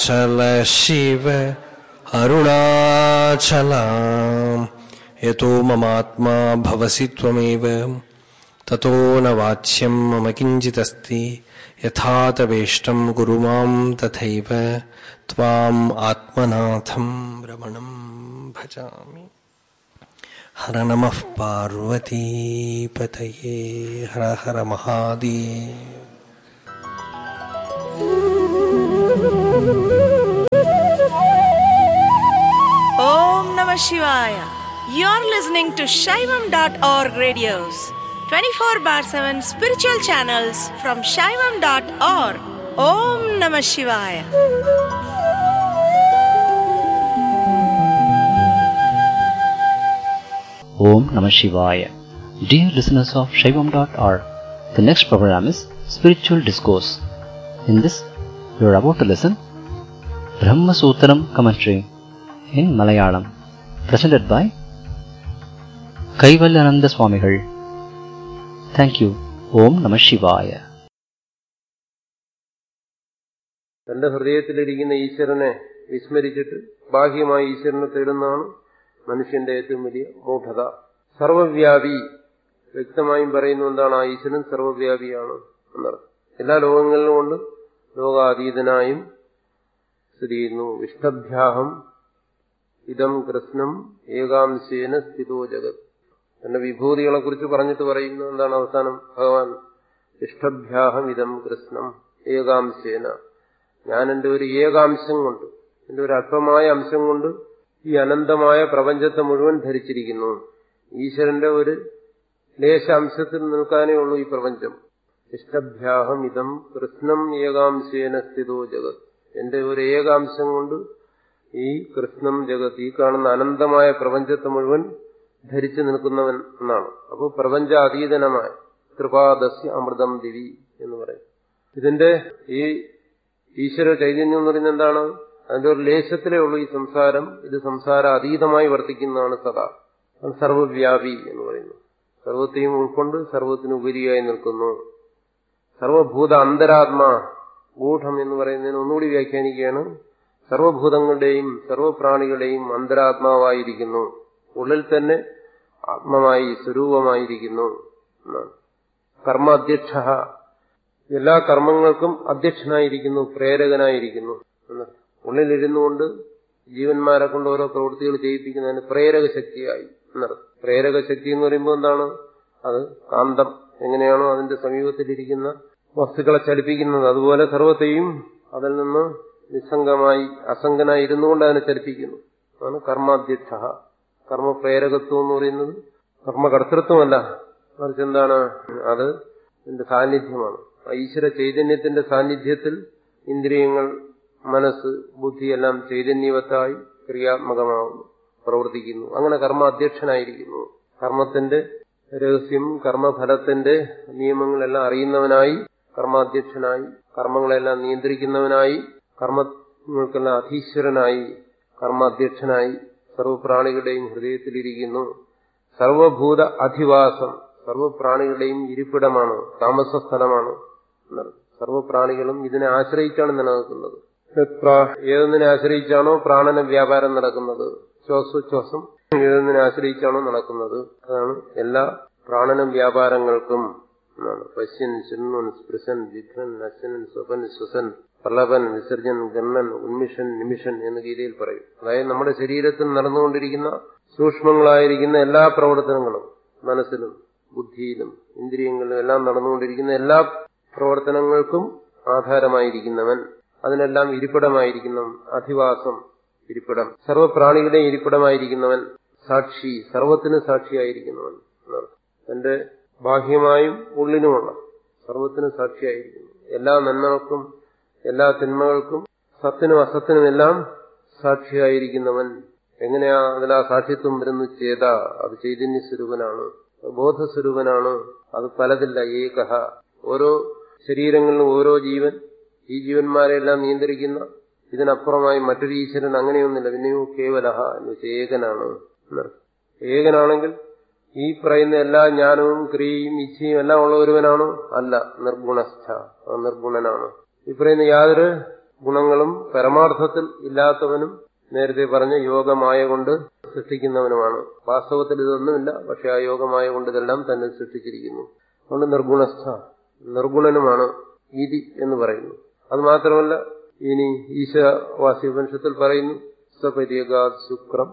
अरुणाचल शिव अरुणाचलाम् यतो ममात्मा भवसि त्वमेव ततो न वाच्यम् मम किञ्चिदस्ति यथा तवेष्टम् कुरु माम् तथैव त्वाम् आत्मनाथम् रमणम् भजामि हर नमः पार्वतीपतये हर हर Mahadev Om Namah Shivaya. You're listening to Shaivam.org radios, 24 bar 7 spiritual channels from Shaivam.org. Om Namah Shivaya. Om Namah Shivaya. Dear listeners of Shaivam.org, the next program is Spiritual Discourse. In this, you are about to listen Brahma Sutram commentary in Malayalam, presented by Kaivalyananda Swamigal. Thank you. Om Namah Shivaya. തന്റെ ഹൃദയത്തിലിരിക്കുന്ന ഈശ്വരനെ വിസ്മരിച്ചിട്ട് ബാഹ്യമായ ഈശ്വരനെ തേടുന്നതാണ് മനുഷ്യന്റെ ഏറ്റവും വലിയ മൂഢത സർവവ്യാപി വ്യക്തമായും പറയുന്നു എന്താണ് ആ ഈശ്വരൻ സർവവ്യാപിയാണ് എന്നർത്ഥം എല്ലാ ലോകങ്ങളിലും കൊണ്ട് ലോകാതീതനായും സ്ഥിതി ചെയ്യുന്നു വിഷ്ണഭ്യാഹം ഇതം കൃഷ്ണം ഏകാംശേന സ്ഥിതോ ജഗത് തന്റെ വിഭൂതികളെ കുറിച്ച് പറഞ്ഞിട്ട് പറയുന്നു എന്താണ് അവസാനം ഭഗവാൻ ഇഷ്ടഭ്യാഹം ഇതം കൃഷ്ണം ഏകാംശേന ഞാൻ എന്റെ ഒരു ഏകാംശം കൊണ്ട് എന്റെ ഒരു അല്പമായ അംശം കൊണ്ട് ഈ അനന്തമായ പ്രപഞ്ചത്തെ മുഴുവൻ ധരിച്ചിരിക്കുന്നു ഈശ്വരന്റെ ഒരു ലേശാംശത്തിൽ നിൽക്കാനേ ഉള്ളൂ ഈ പ്രപഞ്ചം ഇഷ്ടഭ്യാഹം ഇതം കൃഷ്ണം ഏകാംശേന സ്ഥിതോ ജഗത് എന്റെ ഒരു ഏകാംശം കൊണ്ട് ഈ കൃഷ്ണം ജഗത് ഈ കാണുന്ന അനന്തമായ പ്രപഞ്ചത്തെ മുഴുവൻ ധരിച്ചു നിൽക്കുന്നവൻ എന്നാണ് അപ്പോൾ പ്രപഞ്ച അതീതനമായ കൃപാദസ്യ അമൃതം ദിവി എന്ന് പറയും ഇതിന്റെ ഈ ഈശ്വര ചൈതന്യം എന്ന് പറയുന്നത് എന്താണ് അതിന്റെ ഒരു ലേശത്തിലേ ഉള്ളൂ ഈ സംസാരം ഇത് സംസാര അതീതമായി വർത്തിക്കുന്നതാണ് സദാ അത് സർവവ്യാപി എന്ന് പറയുന്നു സർവത്തെയും ഉൾക്കൊണ്ട് സർവത്തിന് ഉപരിയായി നിൽക്കുന്നു സർവഭൂത അന്തരാത്മാ ഗൂഢം എന്ന് പറയുന്നതിന് ഒന്നുകൂടി വ്യാഖ്യാനിക്കുകയാണ് സർവഭൂതങ്ങളുടെയും സർവപ്രാണികളുടെയും അന്തരാത്മാവായിരിക്കുന്നു ഉള്ളിൽ തന്നെ ആത്മമായി സ്വരൂപമായിരിക്കുന്നു എന്നാണ് കർമാധ്യക്ഷ എല്ലാ കർമ്മങ്ങൾക്കും അധ്യക്ഷനായിരിക്കുന്നു പ്രേരകനായിരിക്കുന്നു എന്നർത്ഥം ഉള്ളിലിരുന്നു കൊണ്ട് ജീവന്മാരെ കൊണ്ട് ഓരോ പ്രവൃത്തികൾ ചെയ്യിപ്പിക്കുന്നതിന് പ്രേരക ശക്തിയായി എന്നർത്ഥം പ്രേരക ശക്തി എന്ന് പറയുമ്പോൾ എന്താണ് അത് കാന്തം എങ്ങനെയാണോ അതിന്റെ സമീപത്തിലിരിക്കുന്ന വസ്തുക്കളെ ചലിപ്പിക്കുന്നത് അതുപോലെ സർവത്തെയും അതിൽ നിന്ന് നിസ്സംഗമായി അസംഗനായി ഇരുന്നുകൊണ്ട് അതിനെ ചലിപ്പിക്കുന്നു അതാണ് കർമാധ്യക്ഷ കർമ്മപ്രേരകത്വം എന്ന് പറയുന്നത് കർമ്മകർത്തൃത്വമല്ല മറിച്ച് എന്താണ് അത് ഇതിന്റെ സാന്നിധ്യമാണ് ഈശ്വര ചൈതന്യത്തിന്റെ സാന്നിധ്യത്തിൽ ഇന്ദ്രിയങ്ങൾ മനസ്സ് ബുദ്ധിയെല്ലാം ചൈതന്യവത്തായി ക്രിയാത്മകമാവുന്നു പ്രവർത്തിക്കുന്നു അങ്ങനെ കർമ്മ അധ്യക്ഷനായിരിക്കുന്നു കർമ്മത്തിന്റെ രഹസ്യം കർമ്മഫലത്തിന്റെ നിയമങ്ങളെല്ലാം അറിയുന്നവനായി കർമാധ്യക്ഷനായി കർമ്മങ്ങളെല്ലാം നിയന്ത്രിക്കുന്നവനായി കർമ്മങ്ങൾക്കെല്ലാം അധീശ്വരനായി കർമാധ്യക്ഷനായി സർവപ്രാണികളുടെയും ഹൃദയത്തിലിരിക്കുന്നു സർവഭൂത അധിവാസം സർവപ്രാണികളുടെയും ഇരിപ്പിടമാണ് താമസ സ്ഥലമാണ് സർവപ്രാണികളും ഇതിനെ ആശ്രയിച്ചാണ് നിലനിൽക്കുന്നത് ഏതൊന്നിനെ ആശ്രയിച്ചാണോ പ്രാണന വ്യാപാരം നടക്കുന്നത് ശ്വാസോച്ഛ്വാസം ഏതൊന്നിനെ ആശ്രയിച്ചാണോ നടക്കുന്നത് അതാണ് എല്ലാ പ്രാണന വ്യാപാരങ്ങൾക്കും എന്നാണ് പശ്യൻ ശൃണ്വൻ സ്പൃശൻ ജിഘ്നൻ നശനൻ സ്വപൻ ശ്വസൻ പ്രളപൻ വിസർജൻ ഗണ്ണൻ ഉന്മിഷൻ നിമിഷൻ എന്ന് ഗീതയിൽ പറയും അതായത് നമ്മുടെ ശരീരത്തിൽ നടന്നുകൊണ്ടിരിക്കുന്ന സൂക്ഷ്മങ്ങളായിരിക്കുന്ന എല്ലാ പ്രവർത്തനങ്ങളും മനസ്സിലും ബുദ്ധിയിലും ഇന്ദ്രിയങ്ങളിലും എല്ലാം നടന്നുകൊണ്ടിരിക്കുന്ന എല്ലാ പ്രവർത്തനങ്ങൾക്കും ആധാരമായിരിക്കുന്നവൻ അതിനെല്ലാം ഇരിപ്പിടമായിരിക്കുന്നവൻ അധിവാസം ഇരിപ്പിടം സർവപ്രാണികളുടെ ഇരിപ്പിടമായിരിക്കുന്നവൻ സാക്ഷി സർവത്തിന് സാക്ഷിയായിരിക്കുന്നവൻ തന്റെ ബാഹ്യമായും ഉള്ളിനുമുള്ള സർവത്തിന് സാക്ഷിയായിരിക്കുന്നു എല്ലാ നന്മകൾക്കും എല്ലാ തിന്മകൾക്കും സത്തിനും അസത്തിനും എല്ലാം സാക്ഷിയായിരിക്കുന്നവൻ എങ്ങനെയാ അതിൽ ആ സാക്ഷിത്വം വരുന്നു ചേത അത് ചൈതന്യ സ്വരൂപനാണ് ബോധസ്വരൂപനാണ് അത് പലതില്ല ഏകഹ ഓരോ ശരീരങ്ങളിലും ഓരോ ജീവൻ ഈ ജീവന്മാരെല്ലാം നിയന്ത്രിക്കുന്ന ഇതിനപ്പുറമായി മറ്റൊരു ഈശ്വരൻ അങ്ങനെയൊന്നുമില്ല പിന്നെയോ കേവലഹ എന്ന് വെച്ചാൽ ഏകനാണ് ഏകനാണെങ്കിൽ ഈ പറയുന്ന എല്ലാ ജ്ഞാനവും ക്രിയയും ഇച്ഛയും എല്ലാം ഉള്ള ഒരുവനാണോ അല്ല നിർഗുണസ്ഥ നിർഗുണനാണ് ഈ പറയുന്ന യാതൊരു ഗുണങ്ങളും പരമാർത്ഥത്തിൽ ഇല്ലാത്തവനും നേരത്തെ പറഞ്ഞ യോഗമായ കൊണ്ട് സൃഷ്ടിക്കുന്നവനുമാണ് വാസ്തവത്തിൽ ഇതൊന്നുമില്ല പക്ഷെ ആ യോഗമായ കൊണ്ട് ഇതെല്ലാം തന്നെ സൃഷ്ടിച്ചിരിക്കുന്നു അതുകൊണ്ട് നിർഗുണസ്ഥ നിർഗുണനുമാണ് ഇതി എന്ന് പറയുന്നു അത് മാത്രമല്ല ഇനി ഈശവാസി ഉപനിഷത്തിൽ പറയുന്നു സപര്യഗാത് ശുക്രം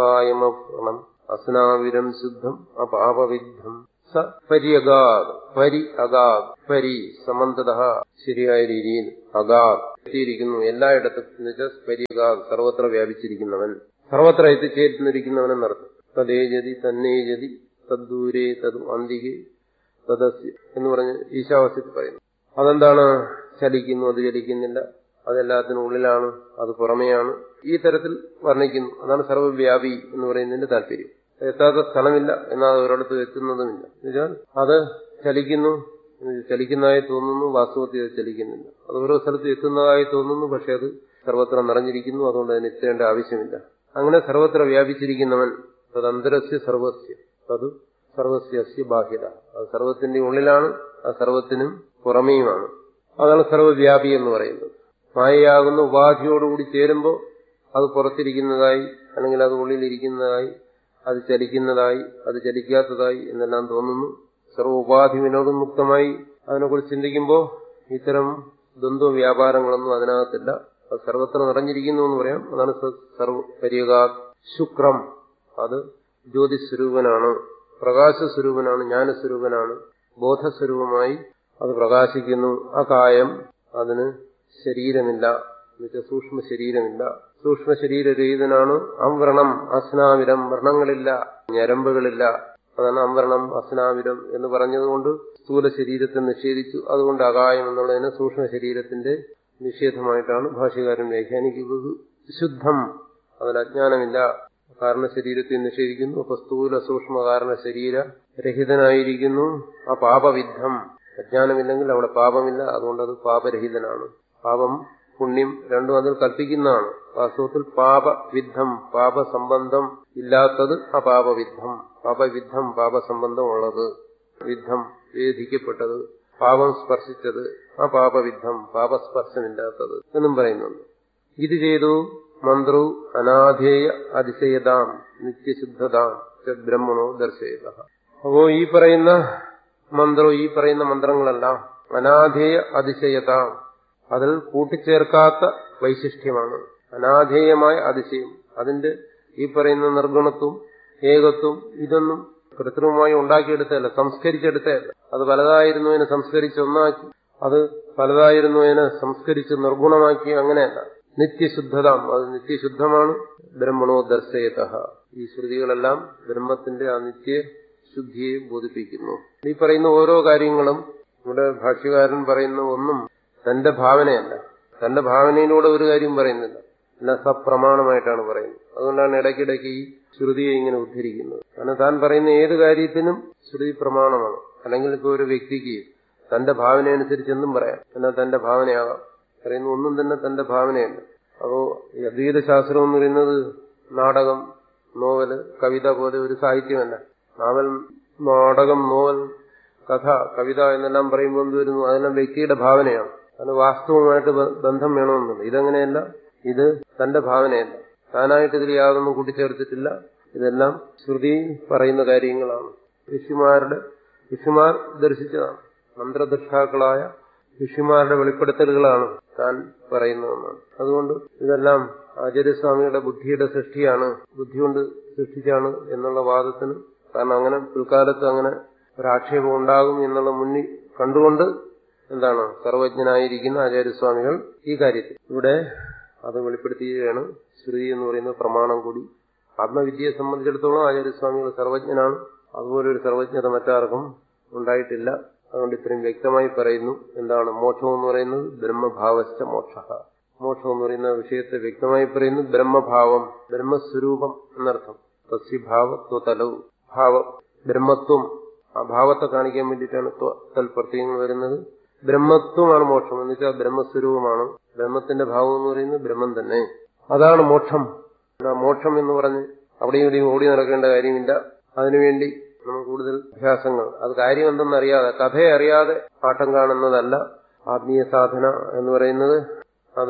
അകായമണം അസ്നാവിരം ശുദ്ധം അപാപവിദ്ധം സ പര്യഗാത് പരി അഗാത് പരി സമന്തത ശരിയായ രീതിയിൽ അഗാത് എത്തിയിരിക്കുന്നു എല്ലായിടത്തും എന്നുവെച്ചാൽ പര്യഗാത് സർവത്ര വ്യാപിച്ചിരിക്കുന്നവൻ സർവത്ര എത്തിച്ചേർന്നിരിക്കുന്നവൻ എന്നർത്ഥം തദ്ദേജതി തന്നേജതി തദ്ദൂരേ തത് അന്തികെ തദസ്യ എന്ന് പറഞ്ഞ് ഈശാവാസ്യത്തിൽ പറയുന്നു അതെന്താണ് ചലിക്കുന്നു അത് ചലിക്കുന്നില്ല അതെല്ലാത്തിനും ഉള്ളിലാണ് അത് പുറമെയാണ് ഈ തരത്തിൽ വർണ്ണിക്കുന്നു അതാണ് സർവ്വവ്യാപി എന്ന് പറയുന്നതിന്റെ താല്പര്യം എത്താത്ത സ്ഥലമില്ല എന്നാൽ അത് ഒരിടത്ത് എത്തുന്നതുമില്ല എന്നുവെച്ചാൽ അത് ചലിക്കുന്നു ചലിക്കുന്നതായി തോന്നുന്നു വാസ്തവത്തിൽ അത് ചലിക്കുന്നില്ല അത് ഓരോ സ്ഥലത്ത് എത്തുന്നതായി തോന്നുന്നു പക്ഷെ അത് സർവത്ര നിറഞ്ഞിരിക്കുന്നു അതുകൊണ്ട് അതിന് എത്തേണ്ട ആവശ്യമില്ല അങ്ങനെ സർവത്ര വ്യാപിച്ചിരിക്കുന്നവൻ തദന്തരസ്യ സർവസ്യ അത് സർവസ്യ ബാഹ്യത അത് സർവത്തിന്റെ ഉള്ളിലാണ് അത് സർവത്തിനും പുറമേയുമാണ് അതാണ് സർവവ്യാപി എന്ന് പറയുന്നത് മായയാകുന്ന ഉപാധിയോടുകൂടി ചേരുമ്പോൾ അത് പുറത്തിരിക്കുന്നതായി അല്ലെങ്കിൽ അത് ഉള്ളിലിരിക്കുന്നതായി അത് ചലിക്കുന്നതായി അത് ചലിക്കാത്തതായി എന്നെല്ലാം തോന്നുന്നു സർവ ഉപാധി വിനോദമുക്തമായി അതിനെക്കുറിച്ച് ചിന്തിക്കുമ്പോൾ ഇത്തരം ദ്വന്ദ്വ വ്യാപാരങ്ങളൊന്നും അതിനകത്തില്ല അത് സർവത്ര നിറഞ്ഞിരിക്കുന്നു എന്ന് പറയാം അതാണ് സർവ പരിയകാ ശുക്രം അത് ജ്യോതിസ്വരൂപനാണ് പ്രകാശസ്വരൂപനാണ് ജ്ഞാനസ്വരൂപനാണ് ബോധസ്വരൂപമായി അത് പ്രകാശിക്കുന്നു ആ കായം അതിന് ശരീരമില്ല എന്നുവെച്ചാൽ സൂക്ഷ്മ ശരീരമില്ല സൂക്ഷ്മ ശരീരരഹിതനാണ് അംവ്രണം അസ്നാവിരം വ്രണങ്ങളില്ല ഞരമ്പുകളില്ല അതാണ് അംവരണം അസ്നാവിരം എന്ന് പറഞ്ഞതുകൊണ്ട് സ്ഥൂല ശരീരത്തെ നിഷേധിച്ചു അതുകൊണ്ട് അകായം എന്നുള്ളതിന് സൂക്ഷ്മ ശരീരത്തിന്റെ നിഷേധമായിട്ടാണ് ഭാഷ്യകാരൻ വ്യാഖ്യാനിക്കുന്നത് ശുദ്ധം അതിൽ അജ്ഞാനമില്ല കാരണ ശരീരത്തെ നിഷേധിക്കുന്നു അപ്പൊ സ്ഥൂല സൂക്ഷ്മ കാരണ ശരീര രഹിതനായിരിക്കുന്നു ആ പാപവിദ്ധം അജ്ഞാനമില്ലെങ്കിൽ അവിടെ പാപമില്ല അതുകൊണ്ട് അത് പാപരഹിതനാണ് പാപം പുണ്യം രണ്ടും അതിൽ കൽപ്പിക്കുന്നതാണ് വാസ്തവത്തിൽ പാപവിദ്ധം പാപസംബന്ധം ഇല്ലാത്തത് അപാപവിദ്ധം പാപവിദ്ധം പാപസംബന്ധം ഉള്ളത് വിദ്ധം വേദിക്കപ്പെട്ടത് പാപം സ്പർശിച്ചത് ആ പാപവിദ്ധം പാപസ്പർശമില്ലാത്തത് എന്നും പറയുന്നുണ്ട് ഇത് ചെയ്തു മന്ത്രു അനാധേയ അതിശയതാം നിത്യശുദ്ധതാം ബ്രഹ്മണോ ദർശയത അപ്പോ ഈ പറയുന്ന മന്ത്രോ ഈ പറയുന്ന മന്ത്രങ്ങളെല്ലാം അനാധേയ അതിശയതാം അതിൽ കൂട്ടിച്ചേർക്കാത്ത വൈശിഷ്ട്യമാണ് അനാധേയമായ അതിശയം അതിന്റെ ഈ പറയുന്ന നിർഗുണത്വം ഏകത്വം ഇതൊന്നും കൃത്രിമമായി ഉണ്ടാക്കിയെടുത്തല്ല സംസ്കരിച്ചെടുത്തല്ല അത് പലതായിരുന്നതിനെ സംസ്കരിച്ച് ഒന്നാക്കി അത് പലതായിരുന്നതിനെ സംസ്കരിച്ച് നിർഗുണമാക്കി അങ്ങനെയല്ല നിത്യശുദ്ധതാം അത് നിത്യശുദ്ധമാണ് ബ്രഹ്മണോ ദർശയത ഈ ശ്രുതികളെല്ലാം ബ്രഹ്മത്തിന്റെ ആ നിത്യശുദ്ധിയെ ബോധിപ്പിക്കുന്നു ഈ പറയുന്ന ഓരോ കാര്യങ്ങളും ഇവിടെ ഭാഷ്യകാരൻ പറയുന്ന ഒന്നും തന്റെ ഭാവനയല്ല തന്റെ ഭാവനയിലൂടെ ഒരു കാര്യം പറയുന്നില്ല എല്ലാം സപ്രമാണമായിട്ടാണ് പറയുന്നത് അതുകൊണ്ടാണ് ഇടയ്ക്കിടയ്ക്ക് ഈ ശ്രുതിയെ ഇങ്ങനെ ഉദ്ധരിക്കുന്നത് കാരണം താൻ പറയുന്ന ഏത് കാര്യത്തിനും ശ്രുതി പ്രമാണമാണ് അല്ലെങ്കിൽ ഇപ്പോൾ ഒരു വ്യക്തിക്ക് തന്റെ ഭാവന അനുസരിച്ച് എന്തും പറയാം എന്നാൽ തന്റെ ഭാവനയാകാം പറയുന്ന ഒന്നും തന്നെ തന്റെ ഭാവനയല്ല അപ്പോ ഈ അദ്വൈത ശാസ്ത്രം എന്ന് പറയുന്നത് നാടകം നോവല് കവിത പോലെ ഒരു സാഹിത്യമല്ല നാവൽ നാടകം നോവൽ കഥ കവിത എന്നെല്ലാം പറയുമ്പോൾ എന്ത് വരുന്നു അതെല്ലാം വ്യക്തിയുടെ ഭാവനയാണ് അതിന് വാസ്തവമായിട്ട് ബന്ധം വേണമെന്നില്ല ഇതങ്ങനെയല്ല ഇത് തന്റെ ഭാവനയല്ല താനായിട്ട് ഇതിൽ യാതൊന്നും കൂട്ടിച്ചേർത്തിട്ടില്ല ഇതെല്ലാം ശ്രുതി പറയുന്ന കാര്യങ്ങളാണ് ഋഷിമാരുടെ ഋഷിമാർ ദർശിച്ചതാണ് മന്ത്രദൃഷ്ടാക്കളായ ഋഷിമാരുടെ വെളിപ്പെടുത്തലുകളാണ് താൻ പറയുന്നതെന്നാണ് അതുകൊണ്ട് ഇതെല്ലാം ആചാര്യസ്വാമിയുടെ ബുദ്ധിയുടെ സൃഷ്ടിയാണ് ബുദ്ധി കൊണ്ട് സൃഷ്ടിച്ചാണ് എന്നുള്ള വാദത്തിന് കാരണം അങ്ങനെ പിൽക്കാലത്ത് അങ്ങനെ ഒരാക്ഷേപം ഉണ്ടാകും എന്നുള്ള മുന്നിൽ കണ്ടുകൊണ്ട് എന്താണ് സർവജ്ഞനായിരിക്കുന്ന ആചാര്യസ്വാമികൾ ഈ കാര്യത്തിൽ ഇവിടെ അത് വെളിപ്പെടുത്തുകയാണ് ശ്രുതി എന്ന് പറയുന്ന പ്രമാണം കൂടി ആത്മവിദ്യയെ സംബന്ധിച്ചിടത്തോളം ആചാര്യസ്വാമികൾ സർവജ്ഞനാണ് അതുപോലെ ഒരു സർവജ്ഞത മറ്റാർക്കും ഉണ്ടായിട്ടില്ല അതുകൊണ്ട് ഇത്രയും വ്യക്തമായി പറയുന്നു എന്താണ് മോക്ഷം എന്ന് പറയുന്നത് ബ്രഹ്മഭാവശ്ച മോക്ഷ മോക്ഷം എന്ന് പറയുന്ന വിഷയത്തെ വ്യക്തമായി പറയുന്നു ബ്രഹ്മഭാവം ബ്രഹ്മസ്വരൂപം എന്നർത്ഥം തസ്യഭാവത്വതലവും ഭാവം ബ്രഹ്മത്വം ആ ഭാവത്തെ കാണിക്കാൻ വേണ്ടിയിട്ടാണ് തൽപ്രത്യങ്ങൾ വരുന്നത് ബ്രഹ്മത്വമാണ് മോക്ഷം എന്ന് വെച്ചാൽ ബ്രഹ്മസ്വരൂപമാണ് ബ്രഹ്മത്തിന്റെ ഭാവം എന്ന് പറയുന്നത് ബ്രഹ്മം തന്നെ അതാണ് മോക്ഷം മോക്ഷം എന്ന് പറഞ്ഞ് അവിടെയും ഇവിടെയും ഓടി നടക്കേണ്ട കാര്യമില്ല അതിനുവേണ്ടി നമുക്ക് കൂടുതൽ അഭ്യാസങ്ങൾ അത് കാര്യം എന്തെന്നറിയാതെ കഥയെ അറിയാതെ ആട്ടം കാണുന്നതല്ല ആത്മീയ സാധന എന്ന് പറയുന്നത് അത്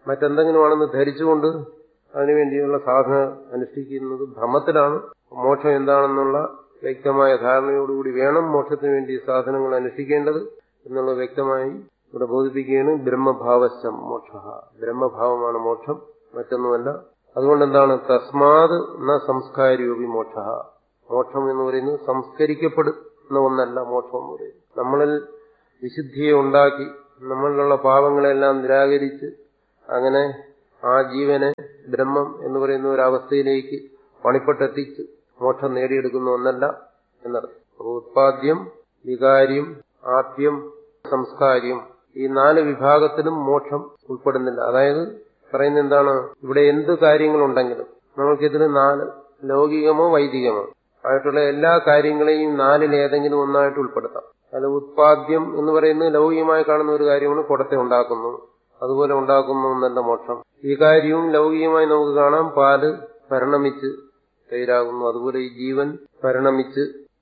മറ്റെന്തെങ്കിലുമാണെന്ന് ധരിച്ചുകൊണ്ട് അതിനുവേണ്ടിയുള്ള സാധന അനുഷ്ഠിക്കുന്നത് ഭ്രമത്തിലാണ് മോക്ഷം എന്താണെന്നുള്ള വ്യക്തമായ ധാരണയോടുകൂടി വേണം മോക്ഷത്തിന് വേണ്ടി സാധനങ്ങൾ അനുഷ്ഠിക്കേണ്ടത് എന്നുള്ളത് വ്യക്തമായി ഇവിടെ ബോധിപ്പിക്കുകയാണ് ബ്രഹ്മഭാവശ്യം മോക്ഷ ബ്രഹ്മഭാവമാണ് മോക്ഷം മറ്റൊന്നുമല്ല അതുകൊണ്ട് എന്താണ് തസ്മാത് ന സംസ്കാരൂപി മോക്ഷ മോക്ഷം എന്ന് പറയുന്നത് സംസ്കരിക്കപ്പെടുന്ന ഒന്നല്ല മോക്ഷം എന്ന് പറയുന്നത് നമ്മളിൽ വിശുദ്ധിയെ ഉണ്ടാക്കി നമ്മളിലുള്ള പാപങ്ങളെല്ലാം നിരാകരിച്ച് അങ്ങനെ ആ ജീവനെ ബ്രഹ്മം എന്ന് പറയുന്ന ഒരു അവസ്ഥയിലേക്ക് പണിപ്പെട്ടെത്തിച്ച് മോക്ഷം നേടിയെടുക്കുന്ന ഒന്നല്ല എന്നർത്ഥം അപ്പോൾ ഉത്പാദ്യം വികാര്യം ആപ്യം സംസ്കാര്യം ഈ നാല് വിഭാഗത്തിലും മോക്ഷം ഉൾപ്പെടുന്നില്ല അതായത് പറയുന്നത് എന്താണ് ഇവിടെ എന്ത് കാര്യങ്ങളുണ്ടെങ്കിലും നമുക്കിതിൽ നാല് ലൗകികമോ വൈദികമോ ആയിട്ടുള്ള എല്ലാ കാര്യങ്ങളെയും നാലിൽ ഏതെങ്കിലും ഒന്നായിട്ട് ഉൾപ്പെടുത്താം അത് ഉത്പാദ്യം എന്ന് പറയുന്നത് ലൗകികമായി കാണുന്ന ഒരു കാര്യമാണ് കുടത്തെ ഉണ്ടാക്കുന്നു അതുപോലെ ഉണ്ടാക്കുന്നു എന്നല്ല മോക്ഷം ഈ കാര്യവും ലൗകികമായി നമുക്ക് കാണാം പാല് പരിണമിച്ച് തൈരാകുന്നു അതുപോലെ ഈ ജീവൻ പരിണമിച്ച്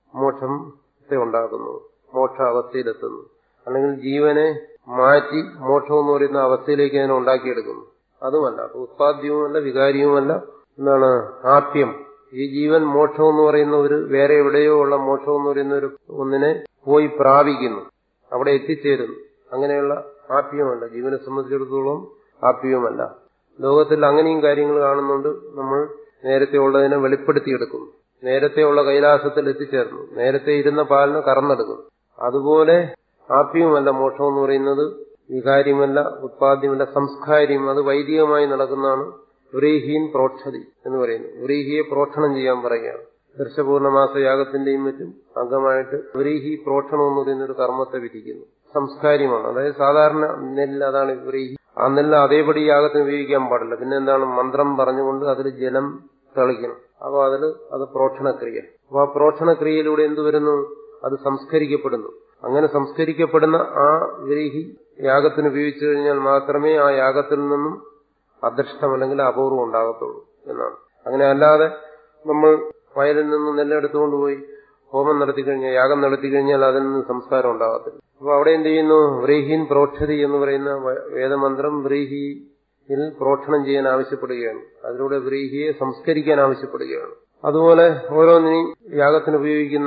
മോക്ഷത്തെ ഉണ്ടാക്കുന്നു മോക്ഷ അവസ്ഥയിലെത്തുന്നു അല്ലെങ്കിൽ ജീവനെ മാറ്റി മോക്ഷം എന്ന് പറയുന്ന അവസ്ഥയിലേക്ക് അതിനെ ഉണ്ടാക്കിയെടുക്കുന്നു അതുമല്ല ഉത്പാദ്യവുമല്ല വികാരിയുമല്ല എന്താണ് ആപ്യം ഈ ജീവൻ മോക്ഷം എന്ന് പറയുന്ന ഒരു വേറെ എവിടെയോ ഉള്ള മോക്ഷം എന്ന് പറയുന്ന ഒരു ഒന്നിനെ പോയി പ്രാപിക്കുന്നു അവിടെ എത്തിച്ചേരുന്നു അങ്ങനെയുള്ള ആപ്യമല്ല ജീവനെ സംബന്ധിച്ചിടത്തോളം ആപ്യവുമല്ല ലോകത്തിൽ അങ്ങനെയും കാര്യങ്ങൾ കാണുന്നുണ്ട് നമ്മൾ നേരത്തെ ഉള്ളതിനെ വെളിപ്പെടുത്തിയെടുക്കുന്നു നേരത്തെയുള്ള കൈലാസത്തിൽ എത്തിച്ചേർന്നു നേരത്തെ ഇരുന്ന പാലിന് കറന്നെടുക്കുന്നു അതുപോലെ ആപ്യവുമല്ല മോക്ഷം എന്ന് പറയുന്നത് വികാര്യമല്ല ഉത്പാദ്യമല്ല സംസ്കാര്യം അത് വൈദികമായി നടക്കുന്നതാണ് വ്രീഹീൻ പ്രോക്ഷതി എന്ന് പറയുന്നു വ്രീഹിയെ പ്രോക്ഷണം ചെയ്യാൻ പറയുകയാണ് ദർശപൂർണമാസ യാഗത്തിന്റെയും മറ്റും അംഗമായിട്ട് വ്രീഹി പ്രോക്ഷണം എന്ന് പറയുന്ന ഒരു കർമ്മത്തെ വിധിക്കുന്നു സംസ്കാര്യമാണ് അതായത് സാധാരണ നെല്ല് അതാണ് വ്രീഹി ആ നെല്ല് അതേപടി യാഗത്തിന് ഉപയോഗിക്കാൻ പാടില്ല പിന്നെ എന്താണ് മന്ത്രം പറഞ്ഞുകൊണ്ട് അതിൽ ജലം തളിക്കണം അപ്പൊ അതിൽ അത് പ്രോക്ഷണക്രിയ അപ്പൊ ആ പ്രോക്ഷണക്രിയയിലൂടെ എന്ത് വരുന്നു അത് സംസ്കരിക്കപ്പെടുന്നു അങ്ങനെ സംസ്കരിക്കപ്പെടുന്ന ആ വ്രീഹി യാഗത്തിന് ഉപയോഗിച്ചു കഴിഞ്ഞാൽ മാത്രമേ ആ യാഗത്തിൽ നിന്നും അദൃഷ്ടം അല്ലെങ്കിൽ അപൂർവം ഉണ്ടാകത്തുള്ളൂ എന്നാണ് അങ്ങനെ അല്ലാതെ നമ്മൾ വയലിൽ നിന്ന് നെല്ലെടുത്തുകൊണ്ട് പോയി ഹോമം നടത്തി കഴിഞ്ഞാൽ യാഗം നടത്തി കഴിഞ്ഞാൽ അതിൽ നിന്ന് സംസ്കാരം ഉണ്ടാകത്തില്ല അപ്പൊ അവിടെ എന്ത് ചെയ്യുന്നു വ്രീഹീൻ പ്രോക്ഷതി എന്ന് പറയുന്ന വേദമന്ത്രം വ്രീഹിയിൽ പ്രോക്ഷണം ചെയ്യാൻ ആവശ്യപ്പെടുകയാണ് അതിലൂടെ വ്രീഹിയെ സംസ്കരിക്കാൻ ആവശ്യപ്പെടുകയാണ് അതുപോലെ ഓരോന്നിനെയും യാഗത്തിന് ഉപയോഗിക്കുന്ന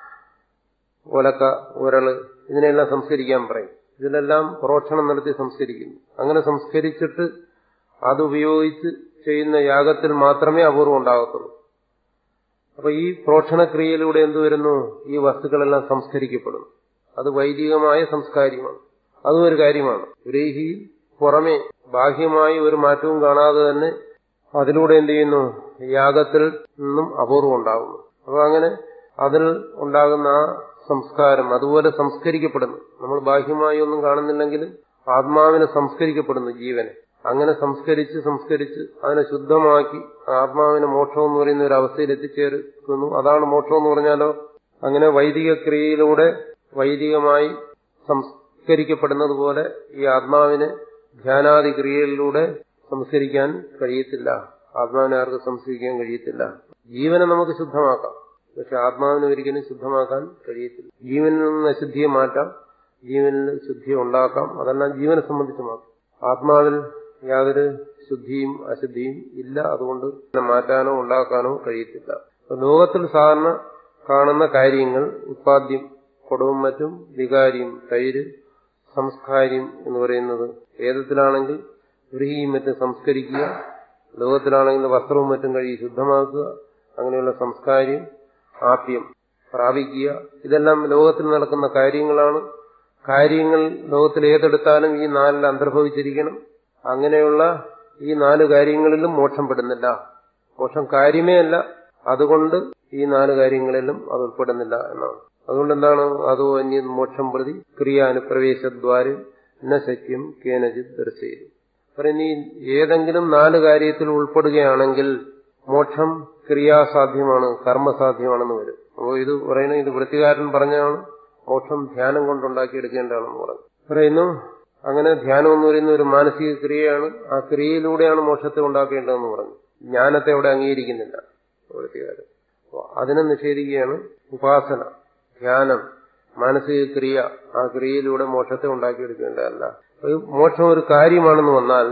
ഒലക്ക ഉരള് ഇതിനെല്ലാം സംസ്കരിക്കാൻ പറയും ഇതിലെല്ലാം പ്രോക്ഷണം നടത്തി സംസ്കരിക്കുന്നു അങ്ങനെ സംസ്കരിച്ചിട്ട് അതുപയോഗിച്ച് ചെയ്യുന്ന യാഗത്തിൽ മാത്രമേ അപൂർവം ഉണ്ടാകത്തുള്ളൂ അപ്പൊ ഈ പ്രോക്ഷണക്രിയയിലൂടെ എന്ത് വരുന്നു ഈ വസ്തുക്കളെല്ലാം സംസ്കരിക്കപ്പെടുന്നു അത് വൈദികമായ സംസ്കാര്യമാണ് അതും ഒരു കാര്യമാണ് ഗ്രേഹിയിൽ പുറമെ ബാഹ്യമായി ഒരു മാറ്റവും കാണാതെ തന്നെ അതിലൂടെ എന്ത് ചെയ്യുന്നു യാഗത്തിൽ നിന്നും അപൂർവം ഉണ്ടാകുന്നു അപ്പൊ അങ്ങനെ അതിൽ ഉണ്ടാകുന്ന ആ സംസ്കാരം അതുപോലെ സംസ്കരിക്കപ്പെടുന്നു നമ്മൾ ബാഹ്യമായി ഒന്നും കാണുന്നില്ലെങ്കിലും ആത്മാവിനെ സംസ്കരിക്കപ്പെടുന്നു ജീവനെ അങ്ങനെ സംസ്കരിച്ച് സംസ്കരിച്ച് അതിനെ ശുദ്ധമാക്കി ആത്മാവിനെ മോക്ഷം എന്ന് പറയുന്ന ഒരു അവസ്ഥയിൽ എത്തിച്ചേർക്കുന്നു അതാണ് മോക്ഷം എന്ന് പറഞ്ഞാലോ അങ്ങനെ വൈദിക ക്രിയയിലൂടെ വൈദികമായി സംസ്കരിക്കപ്പെടുന്നത് പോലെ ഈ ആത്മാവിനെ ധ്യാനാദി ക്രിയയിലൂടെ സംസ്കരിക്കാൻ കഴിയത്തില്ല ആത്മാവിനെ ആർക്ക് സംസ്കരിക്കാൻ കഴിയത്തില്ല ജീവനെ നമുക്ക് ശുദ്ധമാക്കാം പക്ഷെ ആത്മാവിനെ ഒരിക്കലും ശുദ്ധമാക്കാൻ കഴിയത്തില്ല ജീവനിൽ നിന്ന് അശുദ്ധിയെ മാറ്റാം ജീവനിൽ ശുദ്ധിയെ ഉണ്ടാക്കാം അതെല്ലാം ജീവനെ സംബന്ധിച്ച് മാത്രം ആത്മാവിൽ യാതൊരു ശുദ്ധിയും അശുദ്ധിയും ഇല്ല അതുകൊണ്ട് മാറ്റാനോ ഉണ്ടാക്കാനോ കഴിയത്തില്ല ലോകത്തിൽ സാധാരണ കാണുന്ന കാര്യങ്ങൾ ഉത്പാദ്യം കൊടുവും മറ്റും വികാരിയും തൈര് സംസ്കാര്യം എന്ന് പറയുന്നത് വേദത്തിലാണെങ്കിൽ ഗൃഹിയും മറ്റും സംസ്കരിക്കുക ലോകത്തിലാണെങ്കിൽ വസ്ത്രവും മറ്റും കഴുകി ശുദ്ധമാക്കുക അങ്ങനെയുള്ള സംസ്കാര്യം ആപ്യം പ്രാപിക്കുക ഇതെല്ലാം ലോകത്തിൽ നടക്കുന്ന കാര്യങ്ങളാണ് കാര്യങ്ങൾ ലോകത്തിൽ ഏതെടുത്താലും ഈ നാലിൽ അന്തർഭവിച്ചിരിക്കണം അങ്ങനെയുള്ള ഈ നാല് കാര്യങ്ങളിലും മോക്ഷം പെടുന്നില്ല മോക്ഷം കാര്യമേ അല്ല അതുകൊണ്ട് ഈ നാല് കാര്യങ്ങളിലും അത് ഉൾപ്പെടുന്നില്ല എന്നാണ് അതുകൊണ്ട് എന്താണ് അതോ അന്യ മോക്ഷം പ്രതി ക്രിയാനുപ്രവേശദ്വാരം ന ശക്യം കേനജിത് ദർശയിലും പറയുന്ന ഈ ഏതെങ്കിലും നാല് കാര്യത്തിൽ ഉൾപ്പെടുകയാണെങ്കിൽ മോക്ഷം ക്രിയാസാധ്യമാണ് കർമ്മസാധ്യമാണെന്ന് വരും അപ്പോൾ ഇത് പറയുന്നത് ഇത് വൃത്തികാരൻ പറഞ്ഞാണ് മോക്ഷം ധ്യാനം കൊണ്ടുണ്ടാക്കിയെടുക്കേണ്ടതാണെന്ന് പറഞ്ഞു പറയുന്നു അങ്ങനെ ധ്യാനം എന്ന് പറയുന്ന ഒരു മാനസിക ക്രിയയാണ് ആ ക്രിയയിലൂടെയാണ് മോക്ഷത്തെ ഉണ്ടാക്കേണ്ടതെന്ന് പറഞ്ഞു ജ്ഞാനത്തെ അവിടെ അംഗീകരിക്കുന്നില്ല വൃത്തികാരൻ അതിനെ നിഷേധിക്കുകയാണ് ഉപാസന ധ്യാനം മാനസിക ക്രിയ ആ ക്രിയയിലൂടെ മോക്ഷത്തെ ഉണ്ടാക്കിയെടുക്കേണ്ടതല്ല മോക്ഷം ഒരു കാര്യമാണെന്ന് വന്നാൽ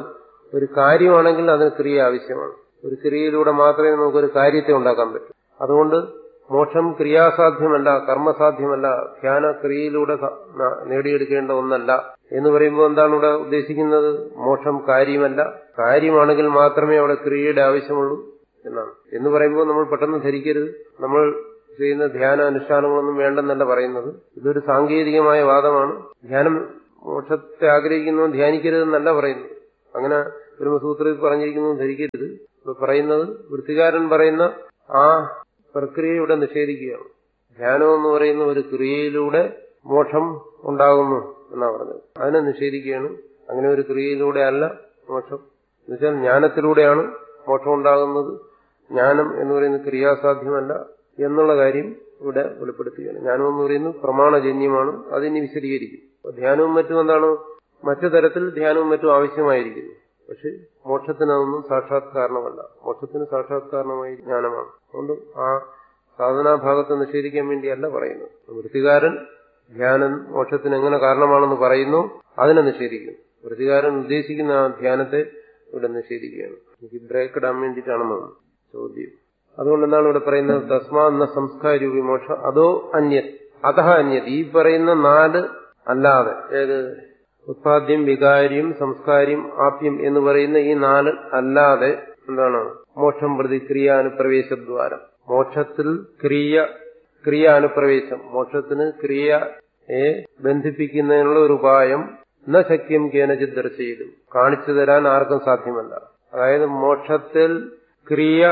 ഒരു കാര്യമാണെങ്കിൽ അതിന് ക്രിയ ആവശ്യമാണ് ഒരു ക്രിയയിലൂടെ മാത്രമേ നമുക്കൊരു കാര്യത്തെ ഉണ്ടാക്കാൻ പറ്റൂ അതുകൊണ്ട് മോക്ഷം ക്രിയാസാധ്യമല്ല കർമ്മസാധ്യമല്ല ധ്യാന ക്രിയയിലൂടെ സ- ന- നേടിയെടുക്കേണ്ട ഒന്നല്ല എന്ന് പറയുമ്പോൾ എന്താണ് ഇവിടെ ഉദ്ദേശിക്കുന്നത് മോക്ഷം കാര്യമല്ല കാര്യമാണെങ്കിൽ മാത്രമേ അവിടെ ക്രിയയുടെ ആവശ്യമുള്ളൂ എന്നാണ് എന്ന് പറയുമ്പോൾ നമ്മൾ പെട്ടെന്ന് ധരിക്കരുത് നമ്മൾ ചെയ്യുന്ന ധ്യാന അനുഷ്ഠാനങ്ങളൊന്നും വേണ്ടെന്നല്ല പറയുന്നത് ഇതൊരു സാങ്കേതികമായ വാദമാണ് ധ്യാനം മോക്ഷത്തെ ആഗ്രഹിക്കുന്നവൻ ധ്യാനിക്കരുതെന്നല്ല പറയുന്നത് അങ്ങനെ ബ്രഹ്മസൂത്രത്തിൽ പറഞ്ഞിരിക്കുന്നു ധരിക്കരുത് ഇപ്പൊ പറയുന്നത് വൃത്തികാരൻ പറയുന്ന ആ പ്രക്രിയ ഇവിടെ നിഷേധിക്കുകയാണ് ധ്യാനം എന്ന് പറയുന്ന ഒരു ക്രിയയിലൂടെ മോക്ഷം ഉണ്ടാകുന്നു എന്നാ പറഞ്ഞത് അതിനെ നിഷേധിക്കുകയാണ് അങ്ങനെ ഒരു ക്രിയയിലൂടെ അല്ല മോക്ഷം എന്നുവെച്ചാൽ ജ്ഞാനത്തിലൂടെയാണ് മോക്ഷം ഉണ്ടാകുന്നത് ജ്ഞാനം എന്ന് പറയുന്നത് ക്രിയാസാധ്യമല്ല എന്നുള്ള കാര്യം ഇവിടെ വെളിപ്പെടുത്തുകയാണ് ജ്ഞാനം എന്ന് പറയുന്നത് പ്രമാണജന്യമാണ് അതിനി വിശദീകരിക്കും അപ്പൊ ധ്യാനവും മറ്റും എന്താണ് മറ്റു തരത്തിൽ ധ്യാനവും മറ്റും ആവശ്യമായിരിക്കുന്നു പക്ഷെ മോക്ഷത്തിന് അതൊന്നും സാക്ഷാത്കാരണമല്ല മോക്ഷത്തിന് സാക്ഷാത്കാരണമായി ജ്ഞാനമാണ് അതുകൊണ്ട് ആ സാധനാഭാഗത്തെ നിഷേധിക്കാൻ വേണ്ടിയല്ല പറയുന്നത് വൃത്തികാരൻ ധ്യാനം മോക്ഷത്തിന് എങ്ങനെ കാരണമാണെന്ന് പറയുന്നു അതിനെ നിഷേധിക്കും വൃത്തികാരൻ ഉദ്ദേശിക്കുന്ന ആ ധ്യാനത്തെ ഇവിടെ നിഷേധിക്കുകയാണ് എനിക്ക് ബ്രേക്ക് ഇടാൻ വേണ്ടിയിട്ടാണെന്നാണ് ചോദ്യം അതുകൊണ്ട് എന്താണ് ഇവിടെ പറയുന്നത് തസ്മാ എന്ന സംസ്കാരൂപി മോക്ഷം അതോ അന്യത് അതഹ അന്യത് ഈ പറയുന്ന നാല് അല്ലാതെ ഏത് ഉത്പാദ്യം വികാര്യം സംസ്കാര്യം ആപ്യം എന്ന് പറയുന്ന ഈ നാല് അല്ലാതെ എന്താണ് മോക്ഷം പ്രതി ക്രിയാനുപ്രവേശദ്വാരം മോക്ഷത്തിൽ ക്രിയ ക്രിയാനുപ്രവേശം മോക്ഷത്തിന് ക്രിയയെ ബന്ധിപ്പിക്കുന്നതിനുള്ള ഒരു ഉപായം ന ശക്യം കേനചിത് ദർശയിലും കാണിച്ചു തരാൻ ആർക്കും സാധ്യമല്ല അതായത് മോക്ഷത്തിൽ ക്രിയ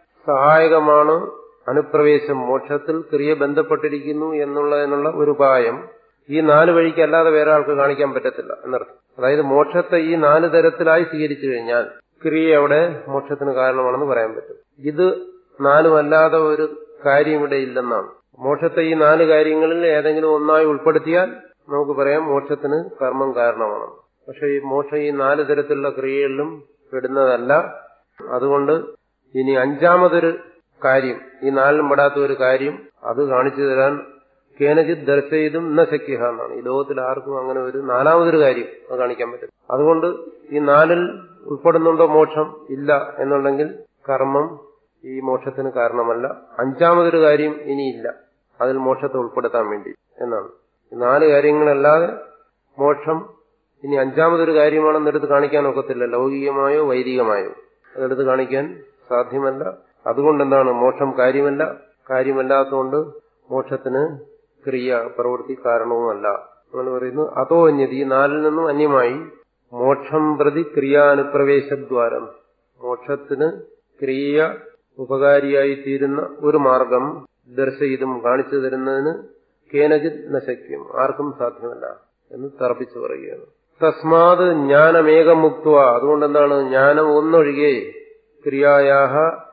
സഹായകമാണ് അനുപ്രവേശം മോക്ഷത്തിൽ ക്രിയ ബന്ധപ്പെട്ടിരിക്കുന്നു എന്നുള്ളതിനുള്ള ഒരു ഉപായം ഈ നാല് വഴിക്ക് അല്ലാതെ വേറെ ആൾക്ക് കാണിക്കാൻ പറ്റത്തില്ല എന്നർത്ഥം അതായത് മോക്ഷത്തെ ഈ നാല് തരത്തിലായി സ്വീകരിച്ചു കഴിഞ്ഞാൽ ക്രിയ അവിടെ മോക്ഷത്തിന് കാരണമാണെന്ന് പറയാൻ പറ്റും ഇത് നാലുമല്ലാതെ ഒരു കാര്യം ഇവിടെ ഇല്ലെന്നാണ് മോക്ഷത്തെ ഈ നാല് കാര്യങ്ങളിൽ ഏതെങ്കിലും ഒന്നായി ഉൾപ്പെടുത്തിയാൽ നമുക്ക് പറയാം മോക്ഷത്തിന് കർമ്മം കാരണമാണ് പക്ഷെ ഈ മോക്ഷം ഈ നാല് തരത്തിലുള്ള ക്രിയകളിലും പെടുന്നതല്ല അതുകൊണ്ട് ഇനി അഞ്ചാമതൊരു കാര്യം ഈ നാലിലും പെടാത്ത ഒരു കാര്യം അത് കാണിച്ചു തരാൻ കേനജിത് ദർശയിതും ന ശക്യഹ എന്നാണ് ഈ ലോകത്തിൽ ആർക്കും അങ്ങനെ ഒരു നാലാമതൊരു കാര്യം അത് കാണിക്കാൻ പറ്റും അതുകൊണ്ട് ഈ നാലിൽ ഉൾപ്പെടുന്നുണ്ടോ മോക്ഷം ഇല്ല എന്നുണ്ടെങ്കിൽ കർമ്മം ഈ മോക്ഷത്തിന് കാരണമല്ല അഞ്ചാമതൊരു കാര്യം ഇനിയില്ല അതിൽ മോക്ഷത്തെ ഉൾപ്പെടുത്താൻ വേണ്ടി എന്നാണ് ഈ നാല് കാര്യങ്ങളല്ലാതെ മോക്ഷം ഇനി അഞ്ചാമതൊരു കാര്യമാണെന്നെടുത്ത് കാണിക്കാൻ ഒക്കത്തില്ല ലൗകികമായോ വൈദികമായോ അതെടുത്ത് കാണിക്കാൻ സാധ്യമല്ല അതുകൊണ്ട് എന്താണ് മോക്ഷം കാര്യമല്ല കാര്യമല്ലാത്തതുകൊണ്ട് മോക്ഷത്തിന് ക്രിയ പ്രവൃത്തി കാരണവുമല്ല അങ്ങനെ പറയുന്നു അതോ അന്യത ഈ നാലിൽ നിന്നും അന്യമായി മോക്ഷം പ്രതി ക്രിയാനുപ്രവേശദ്വാരം മോക്ഷത്തിന് ക്രിയ ഉപകാരിയായി തീരുന്ന ഒരു മാർഗം ദർശയിതും കാണിച്ചു തരുന്നതിന് കേനജിത് നശക്യം ആർക്കും സാധ്യമല്ല എന്ന് തറപ്പിച്ചു പറയുകയാണ് തസ്മാത് ജ്ഞാനമേകമുക്ത അതുകൊണ്ട് എന്താണ് ജ്ഞാനം ഒന്നൊഴികെ ക്രിയായാഹ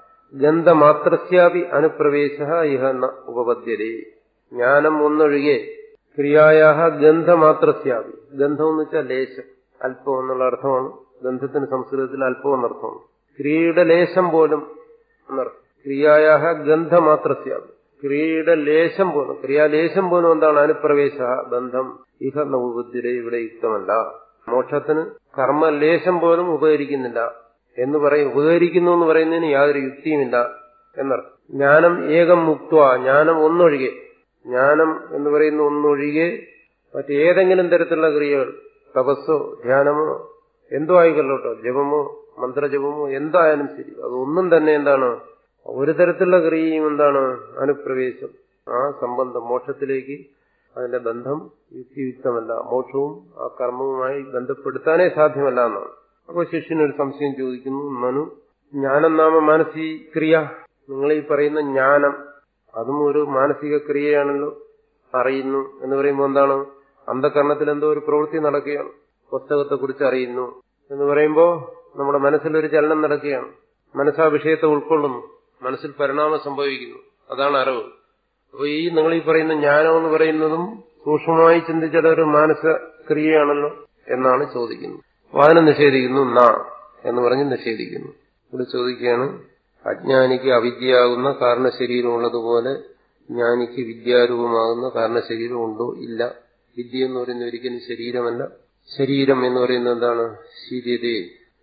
ഗന്ധമാത്രസ്യാപി അനുപ്രവേശ ഇഹ ന ഉപപദ്യതേ ജ്ഞാനം ഒന്നൊഴികെ ക്രിയായാഹ ഗന്ധമാത്രസ്യാപി ഗന്ധം എന്ന് വെച്ചാൽ ലേശം അല്പം എന്നുള്ള അർത്ഥമാണ് ഗന്ധത്തിന് സംസ്കൃതത്തിൽ അല്പം എന്നർത്ഥമാണ് ക്രിയയുടെ ലേശം പോലും എന്നർത്ഥം ക്രിയായാഹ ഗന്ധമാത്രസ്യാപി ക്രിയയുടെ ലേശം പോലും ക്രിയാലേശം പോലും എന്താണ് അനുപ്രവേശ ബന്ധം ഇഹ നവുബുദ്ധിയുടെ ഇവിടെ യുക്തമല്ല മോക്ഷത്തിന് കർമ്മലേശം പോലും ഉപകരിക്കുന്നില്ല എന്ന് പറയും ഉപകരിക്കുന്നു എന്ന് പറയുന്നതിന് യാതൊരു യുക്തിയുമില്ല എന്നർത്ഥം ജ്ഞാനം ഏകം മുക്ത ജ്ഞാനം ഒന്നൊഴികെ ജ്ഞാനം എന്ന് പറയുന്ന ഒന്നൊഴികെ മറ്റേതെങ്കിലും തരത്തിലുള്ള ക്രിയകൾ തപസ്സോ ധ്യാനമോ എന്തോ ആയിക്കൊള്ളട്ടോ ജപമോ മന്ത്രജപമോ എന്തായാലും ശരി അതൊന്നും തന്നെ എന്താണ് ഒരു തരത്തിലുള്ള ക്രിയയും എന്താണ് അനുപ്രവേശം ആ സംബന്ധം മോക്ഷത്തിലേക്ക് അതിന്റെ ബന്ധം യുക്തിയുക്തമല്ല മോക്ഷവും ആ കർമ്മവുമായി ബന്ധപ്പെടുത്താനേ സാധ്യമല്ല എന്നാണ് അപ്പോൾ ശിഷ്യനൊരു സംശയം ചോദിക്കുന്നു മനു ജ്ഞാനം നാമ മാനസിക ക്രിയ നിങ്ങൾ ഈ പറയുന്ന ജ്ഞാനം അതും ഒരു മാനസിക ക്രിയയാണല്ലോ അറിയുന്നു എന്ന് പറയുമ്പോൾ എന്താണ് അന്ധകരണത്തിൽ എന്തോ ഒരു പ്രവൃത്തി നടക്കുകയാണ് പുസ്തകത്തെക്കുറിച്ച് അറിയുന്നു എന്ന് പറയുമ്പോൾ നമ്മുടെ മനസ്സിലൊരു ചലനം നടക്കുകയാണ് മനസ്സാ വിഷയത്തെ ഉൾക്കൊള്ളുന്നു മനസ്സിൽ പരിണാമം സംഭവിക്കുന്നു അതാണ് അറിവ് അപ്പൊ ഈ നിങ്ങൾ ഈ പറയുന്ന ജ്ഞാനം എന്ന് പറയുന്നതും സൂക്ഷ്മമായി ചിന്തിച്ചുള്ള ഒരു മാനസ ക്രിയയാണല്ലോ എന്നാണ് ചോദിക്കുന്നത് അപ്പൊ അതിനെ നിഷേധിക്കുന്നു നാ എന്ന് പറഞ്ഞ് നിഷേധിക്കുന്നു ഇവിടെ ചോദിക്കുകയാണ് അജ്ഞാനിക്ക് അവിദ്യയാകുന്ന കാരണശരീരം ഉള്ളതുപോലെ ജ്ഞാനിക്ക് വിദ്യാരൂപമാകുന്ന കാരണശരീരം ഉണ്ടോ ഇല്ല വിദ്യ എന്ന് പറയുന്നത് ഒരിക്കലും ശരീരമല്ല ശരീരം എന്ന് പറയുന്നത് എന്താണ് ശരീരേ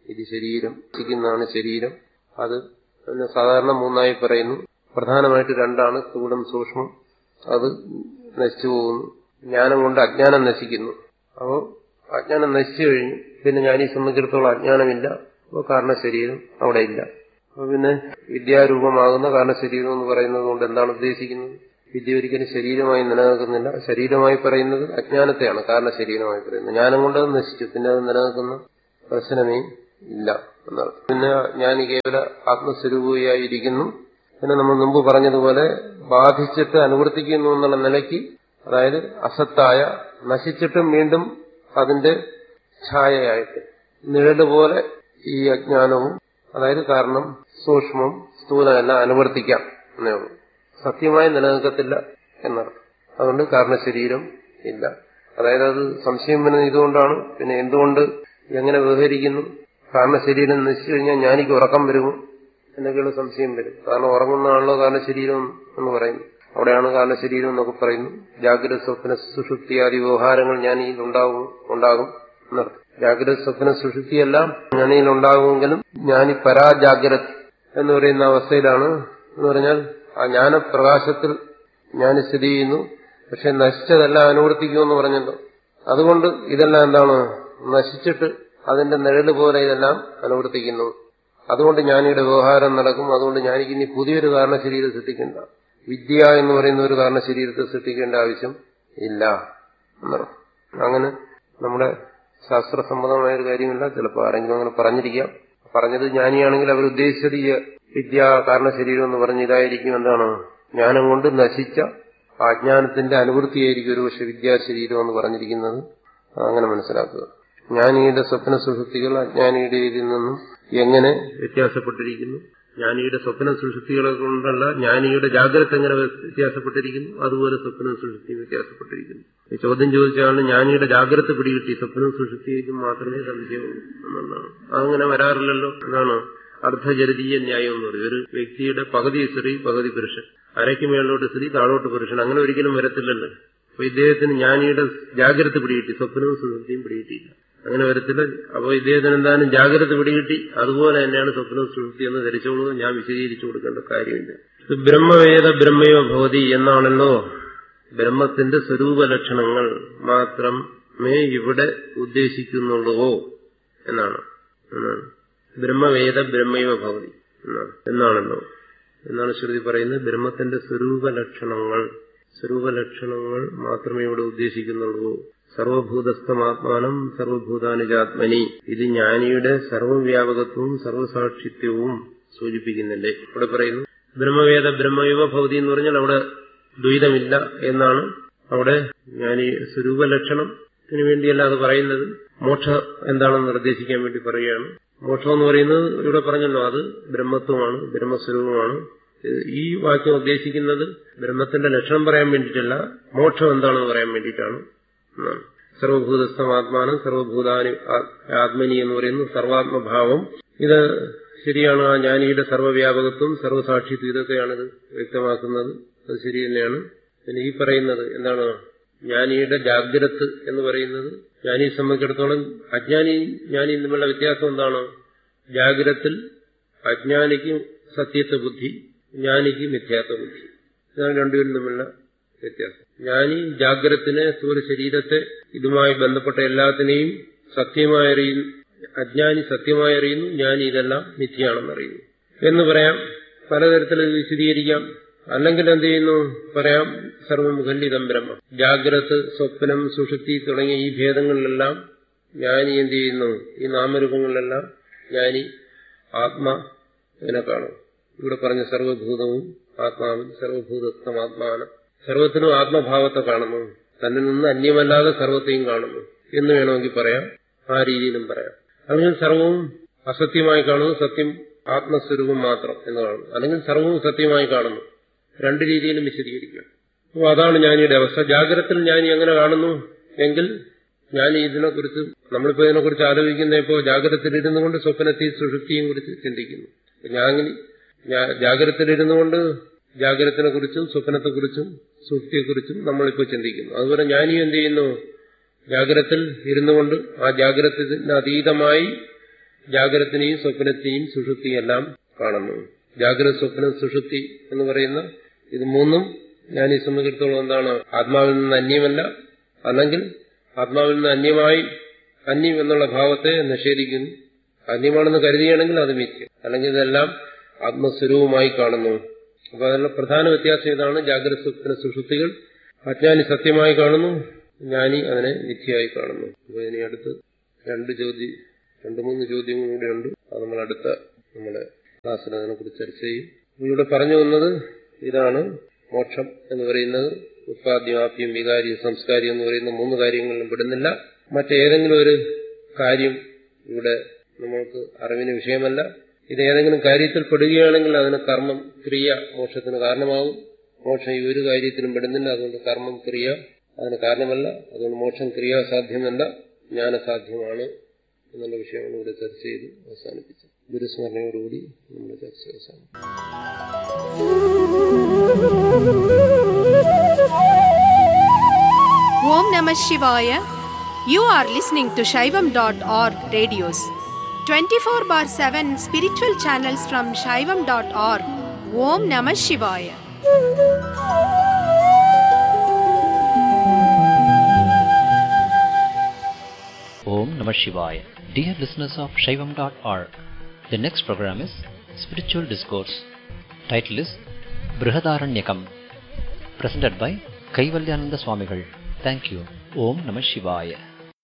ഇത് ശരീരം ഇരിക്കുന്നതാണ് ശരീരം അത് പിന്നെ സാധാരണ മൂന്നായി പറയുന്നു പ്രധാനമായിട്ട് രണ്ടാണ് സ്ഥൂലം സൂക്ഷ്മം അത് നശിച്ചു പോകുന്നു ജ്ഞാനം കൊണ്ട് അജ്ഞാനം നശിക്കുന്നു അപ്പോൾ അജ്ഞാനം നശിച്ചു കഴിഞ്ഞു പിന്നെ ഞാൻ ഈ സംബന്ധിച്ചിടത്തോളം അജ്ഞാനമില്ല അപ്പോൾ കാരണശരീരം അവിടെ ഇല്ല അപ്പൊ പിന്നെ വിദ്യാരൂപമാകുന്ന കാരണശരീരം എന്ന് പറയുന്നത് കൊണ്ട് എന്താണ് ഉദ്ദേശിക്കുന്നത് വിദ്യ ഒരിക്കലും ശരീരമായി നിലനിൽക്കുന്നില്ല ശരീരമായി പറയുന്നത് അജ്ഞാനത്തെയാണ് കാരണശരീരമായി പറയുന്നത് ജ്ഞാനം കൊണ്ട് അത് നശിച്ചു പിന്നെ അത് നിലനിൽക്കുന്ന പ്രശ്നമേ ഇല്ല എന്നർത്ഥം പിന്നെ ഞാൻ കേവല ആത്മസ്വരൂപിയായിരിക്കുന്നു പിന്നെ നമ്മൾ മുമ്പ് പറഞ്ഞതുപോലെ ബാധിച്ചിട്ട് അനുവർത്തിക്കുന്നു എന്നുള്ള നിലയ്ക്ക് അതായത് അസത്തായ നശിച്ചിട്ടും വീണ്ടും അതിന്റെ ഛായയായിട്ട് നിഴല് പോലെ ഈ അജ്ഞാനവും അതായത് കാരണം സൂക്ഷ്മം സ്ഥൂലമെല്ലാം അനുവർത്തിക്കാം എന്നേ ഉള്ളൂ സത്യമായി നിലനിൽക്കത്തില്ല എന്നർത്ഥം അതുകൊണ്ട് കാരണശരീരം ഇല്ല അതായത് അത് സംശയം വരുന്നത് ഇതുകൊണ്ടാണ് പിന്നെ എന്തുകൊണ്ട് എങ്ങനെ വ്യവഹരിക്കുന്നു കാരണശരീരം നശിച്ചു കഴിഞ്ഞാൽ ഞാനിക്ക് ഉറക്കം വരുമോ എന്നൊക്കെയുള്ള സംശയം വരും കാരണം ഉറങ്ങുന്നതാണല്ലോ കാരണശരീരം എന്ന് പറയുന്നു അവിടെയാണ് കാരണശരീരം എന്നൊക്കെ പറയുന്നു ജാഗ്രത സ്വപ്ന സുഷുപ്തിയാദി വ്യവഹാരങ്ങൾ ജ്ഞാനിയിൽ ഉണ്ടാകും ഉണ്ടാകും എന്നർത്ഥം ജാഗ്രത സ്വപ്ന സുഷുപ്തിയെല്ലാം ജ്ഞാനിയിൽ ഉണ്ടാകുമെങ്കിലും ജ്ഞാനി പരാജാഗ്രത എന്ന് പറയുന്ന അവസ്ഥയിലാണ് എന്ന് പറഞ്ഞാൽ ആ ജ്ഞാനപ്രകാശത്തിൽ ജ്ഞാനി സ്ഥിതി ചെയ്യുന്നു പക്ഷെ നശിച്ചതെല്ലാം അനുവർത്തിക്കുമെന്ന് പറഞ്ഞല്ലോ അതുകൊണ്ട് ഇതെല്ലാം എന്താണ് നശിച്ചിട്ട് അതിന്റെ നിഴല് പോലെ ഇതെല്ലാം അനുവർത്തിക്കുന്നു അതുകൊണ്ട് ജ്ഞാനിയുടെ വ്യവഹാരം നടക്കും അതുകൊണ്ട് ജ്ഞാനിക്ക് ഇനി പുതിയൊരു കാരണശരീരം സൃഷ്ടിക്കേണ്ട വിദ്യ എന്ന് പറയുന്ന ഒരു കാരണശരീരത്തെ സൃഷ്ടിക്കേണ്ട ആവശ്യം ഇല്ല എന്നർത്ഥം അങ്ങനെ നമ്മുടെ ശാസ്ത്രസമ്മതമായ ഒരു കാര്യമില്ല ചിലപ്പോൾ ആരെങ്കിലും അങ്ങനെ പറഞ്ഞിരിക്കാം പറഞ്ഞത് ജ്ഞാനിയാണെങ്കിൽ അവർ ഉദ്ദേശിച്ചത് ഈ വിദ്യ കാരണശരീരം എന്ന് പറഞ്ഞ ഇതായിരിക്കും എന്താണ് ജ്ഞാനം കൊണ്ട് നശിച്ച ആ അജ്ഞാനത്തിന്റെ അനുവൃത്തിയായിരിക്കും ഒരു പക്ഷെ വിദ്യാശരീരം എന്ന് പറഞ്ഞിരിക്കുന്നത് അങ്ങനെ മനസ്സിലാക്കുക ജ്ഞാനിയുടെ സ്വപ്ന സുഷുപ്തികൾ അജ്ഞാനിയുടെ ഇതിൽ നിന്നും എങ്ങനെ വ്യത്യാസപ്പെട്ടിരിക്കുന്നു ജ്ഞാനിയുടെ സ്വപ്ന സുഷുപ്തികളെ കൊണ്ടല്ല ജ്ഞാനിയുടെ ജാഗ്രത എങ്ങനെ വ്യത്യാസപ്പെട്ടിരിക്കുന്നു അതുപോലെ സ്വപ്ന സുഷുപ്തി വ്യത്യാസപ്പെട്ടിരിക്കുന്നു ഈ ചോദ്യം ചോദിച്ചാണ് ജ്ഞാനിയുടെ ജാഗ്രത പിടികിട്ടി സ്വപ്ന സുഷുപ്തിക്കും മാത്രമേ സംശയമുള്ളൂ എന്നുള്ളതാണ് അതങ്ങനെ വരാറില്ലല്ലോ എന്നാണ് അർദ്ധജലതീയ ന്യായം എന്ന് പറയും ഒരു വ്യക്തിയുടെ പകുതി സ്ത്രീ പകുതി പുരുഷൻ അരയ്ക്ക് മേളിലോട്ട് സ്ത്രീ താഴോട്ട് പുരുഷൻ അങ്ങനെ ഒരിക്കലും വരത്തില്ലല്ലോ അപ്പൊ ഇദ്ദേഹത്തിന് ജ്ഞാനിയുടെ ജാഗ്രത പിടികിട്ടി സ്വപ്നവും സുഹൃത്തിയും പിടികിട്ടിയില്ല അങ്ങനെ വരത്തില്ല അപ്പൊ ഇദ്ദേഹത്തിന് എന്തായാലും ജാഗ്രത പിടികിട്ടി അതുപോലെ തന്നെയാണ് സ്വപ്നവും സുഹൃത്തി എന്ന് ധരിച്ചോളൂ ഞാൻ വിശദീകരിച്ചു കൊടുക്കേണ്ട കാര്യമില്ല ഇത് ബ്രഹ്മവേദ ബ്രഹ്മയോ ഭവതി എന്നാണല്ലോ ബ്രഹ്മത്തിന്റെ സ്വരൂപ ലക്ഷണങ്ങൾ മാത്രമേ ഇവിടെ ഉദ്ദേശിക്കുന്നുള്ളൂ എന്നാണ് എന്നാണ് ബ്രഹ്മവേദ ബ്രഹ്മയോ ഭവതി എന്നാണ് എന്നാണല്ലോ എന്നാണ് ശ്രുതി പറയുന്നത് ബ്രഹ്മത്തിന്റെ സ്വരൂപ ലക്ഷണങ്ങൾ സ്വരൂപ ലക്ഷണങ്ങൾ മാത്രമേ ഇവിടെ ഉദ്ദേശിക്കുന്നുള്ളൂ സർവഭൂതസ്ഥമാത്മാനം സർവഭൂതാനുജാത്മനി ഇത് ജ്ഞാനിയുടെ സർവവ്യാപകത്വവും സർവസാക്ഷിത്വവും സൂചിപ്പിക്കുന്നില്ലേ ഇവിടെ പറയുന്നു ബ്രഹ്മവേദ ബ്രഹ്മയുവ ഭൗതി എന്ന് പറഞ്ഞാൽ അവിടെ ദ്വൈതമില്ല എന്നാണ് അവിടെ ജ്ഞാനി സ്വരൂപ ലക്ഷണത്തിന് വേണ്ടിയല്ല അത് പറയുന്നത് മോക്ഷ എന്താണെന്ന് നിർദ്ദേശിക്കാൻ വേണ്ടി പറയുകയാണ് മോക്ഷം എന്ന് പറയുന്നത് ഇവിടെ പറഞ്ഞല്ലോ അത് ബ്രഹ്മത്വമാണ് ബ്രഹ്മസ്വരൂപമാണ് ഈ വാക്യം ഉദ്ദേശിക്കുന്നത് ബ്രഹ്മത്തിന്റെ ലക്ഷണം പറയാൻ വേണ്ടിയിട്ടല്ല മോക്ഷം എന്താണെന്ന് പറയാൻ വേണ്ടിയിട്ടാണ് എന്നാണ് സർവഭൂതസ്ഥമാത്മാനം സർവഭൂതാനി ആത്മനി എന്ന് പറയുന്നു സർവാത്മഭാവം ഇത് ശരിയാണ് ആ ജ്ഞാനിയുടെ സർവ്വവ്യാപകത്വം സർവ്വസാക്ഷിത്വം ഇതൊക്കെയാണിത് വ്യക്തമാക്കുന്നത് അത് ശരി തന്നെയാണ് പിന്നെ ഈ പറയുന്നത് എന്താണ് ജ്ഞാനിയുടെ ജാഗ്രത് എന്ന് പറയുന്നത് ജ്ഞാനിയെ സംബന്ധിച്ചിടത്തോളം അജ്ഞാനി ജ്ഞാനിയും തമ്മിലുള്ള വ്യത്യാസം എന്താണ് ജാഗ്രത്തിൽ അജ്ഞാനിക്ക് സത്യത്വ ബുദ്ധി ജ്ഞാനിക്ക് മിഥ്യാത്വ ബുദ്ധി ഇതാണ് രണ്ടുപേരും തമ്മിലുള്ള വ്യത്യാസം ജ്ഞാനി ജാഗ്രത്തിനെ സ്ഥൂല ശരീരത്തെ ഇതുമായി ബന്ധപ്പെട്ട എല്ലാത്തിനെയും സത്യമായി അറിയുന്നു അജ്ഞാനി സത്യമായി അറിയുന്നു ജ്ഞാനി ഇതെല്ലാം മിഥ്യയാണെന്ന് അറിയുന്നു എന്ന് പറയാം പലതരത്തിൽ വിശദീകരിക്കാം അല്ലെങ്കിൽ എന്ത് ചെയ്യുന്നു പറയാം സർവമുഖല്ലിതം ബ്രഹ്മ ജാഗ്രത് സ്വപ്നം സുഷുപ്തി തുടങ്ങിയ ഈ ഭേദങ്ങളിലെല്ലാം ജ്ഞാനി എന്ത് ചെയ്യുന്നു ഈ നാമരൂപങ്ങളിലെല്ലാം ജ്ഞാനി ആത്മാ ഇതിനെ കാണും ഇവിടെ പറഞ്ഞ സർവഭൂതവും ആത്മാവിൽ സർവഭൂതസ്ഥം ആത്മാനം സർവത്തിനും ആത്മഭാവത്തെ കാണുന്നു തന്നിൽ നിന്ന് അന്യമല്ലാതെ സർവത്തെയും കാണുന്നു എന്ന് വേണമെങ്കിൽ പറയാം ആ രീതിയിലും പറയാം അല്ലെങ്കിൽ സർവവും അസത്യമായി കാണുന്നു സത്യം ആത്മസ്വരൂപം മാത്രം എന്ന് കാണുന്നു അല്ലെങ്കിൽ സർവവും സത്യമായി കാണുന്നു രണ്ട് രീതിയിലും വിശദീകരിക്കാം അപ്പോൾ അതാണ് ജ്ഞാനിയുടെ അവസ്ഥ ജാഗ്രതത്തിൽ ജ്ഞാനി എങ്ങനെ കാണുന്നു എങ്കിൽ ഞാൻ ഇതിനെക്കുറിച്ച് നമ്മളിപ്പോ ഇതിനെക്കുറിച്ച് ആലോചിക്കുന്ന ഇപ്പോൾ ജാഗ്രതത്തിലിരുന്നു കൊണ്ട് സ്വപ്നത്തെയും സുഷുപ്തിയും കുറിച്ച് ചിന്തിക്കുന്നു ജ്ഞാനി ജാഗ്രതത്തിലിരുന്നു കൊണ്ട് ജാഗ്രതത്തിനെ കുറിച്ചും സ്വപ്നത്തെക്കുറിച്ചും സുഷ്ടിയെക്കുറിച്ചും നമ്മളിപ്പോൾ ചിന്തിക്കുന്നു അതുപോലെ ജ്ഞാനിയും എന്ത് ചെയ്യുന്നു ജാഗ്രതത്തിൽ ഇരുന്നു കൊണ്ട് ആ ജാഗ്രതത്തിന് അതീതമായി ജാഗ്രതത്തിനെയും സ്വപ്നത്തെയും സുഷുപ്തിയും എല്ലാം കാണുന്നു ജാഗ്രത സ്വപ്നം സുഷുപ്തി എന്ന് പറയുന്ന ഇത് മൂന്നും ഞാൻ ഈ സംബന്ധിച്ചിടത്തോളം എന്താണ് ആത്മാവിൽ നിന്ന് അന്യമല്ല അല്ലെങ്കിൽ ആത്മാവിൽ നിന്ന് അന്യമായി അന്യം എന്നുള്ള ഭാവത്തെ നിഷേധിക്കുന്നു അന്യമാണെന്ന് കരുതിയാണെങ്കിൽ അത് മിഥ്യ അല്ലെങ്കിൽ ഇതെല്ലാം ആത്മസ്വരൂപമായി കാണുന്നു അപ്പൊ അതിനുള്ള പ്രധാന വ്യത്യാസം ഇതാണ് ജാഗ്രത സ്വപ്ന സുഷുപ്തികൾ അജ്ഞാനി സത്യമായി കാണുന്നു ജ്ഞാനി അതിനെ മിഥ്യയായി കാണുന്നു അപ്പൊ ഇനി അടുത്ത് രണ്ട് ചോദ്യം രണ്ട് മൂന്ന് ചോദ്യങ്ങൾ കൂടെ ഉണ്ട് അത് നമ്മൾ അടുത്ത നമ്മുടെ ക്ലാസ്സിൽ അതിനെക്കുറിച്ച് ചർച്ച ചെയ്യും ഇവിടെ പറഞ്ഞു വന്നത് ഇതാണ് മോക്ഷം എന്ന് പറയുന്നത് ഉത്പാദ്യം ആപ്യം വികാരി സംസ്കാരം എന്ന് പറയുന്ന മൂന്ന് കാര്യങ്ങളിലും പെടുന്നില്ല മറ്റേതെങ്കിലും ഒരു കാര്യം ഇവിടെ നമ്മൾക്ക് അറിവിന് വിഷയമല്ല ഇത് ഏതെങ്കിലും കാര്യത്തിൽ പെടുകയാണെങ്കിൽ അതിന് കർമ്മം ക്രിയ മോക്ഷത്തിന് കാരണമാകും മോക്ഷം ഈ ഒരു കാര്യത്തിലും പെടുന്നില്ല അതുകൊണ്ട് കർമ്മം ക്രിയ അതിന് കാരണമല്ല അതുകൊണ്ട് മോക്ഷം ക്രിയാസാധ്യമല്ല ജ്ഞാനസാധ്യമാണ് എന്നുള്ള വിഷയമാണ് ഇവിടെ ചർച്ച ചെയ്ത് അവസാനിപ്പിച്ചത് ഗുരുസ്മരണയോടുകൂടി നമ്മുടെ ചർച്ച അവസാനിക്കും Om Namah Shivaya. You are listening to Shaivam.org radios. 24 bar 7 spiritual channels from Shaivam.org. Om Namah Shivaya. Om Namah Shivaya. Dear listeners of Shaivam.org, the next program is Spiritual Discourse. Title is Brihadaranyakam. Presented by Kaivalyananda Swamigal. Thank you. Om Namah Shivaya.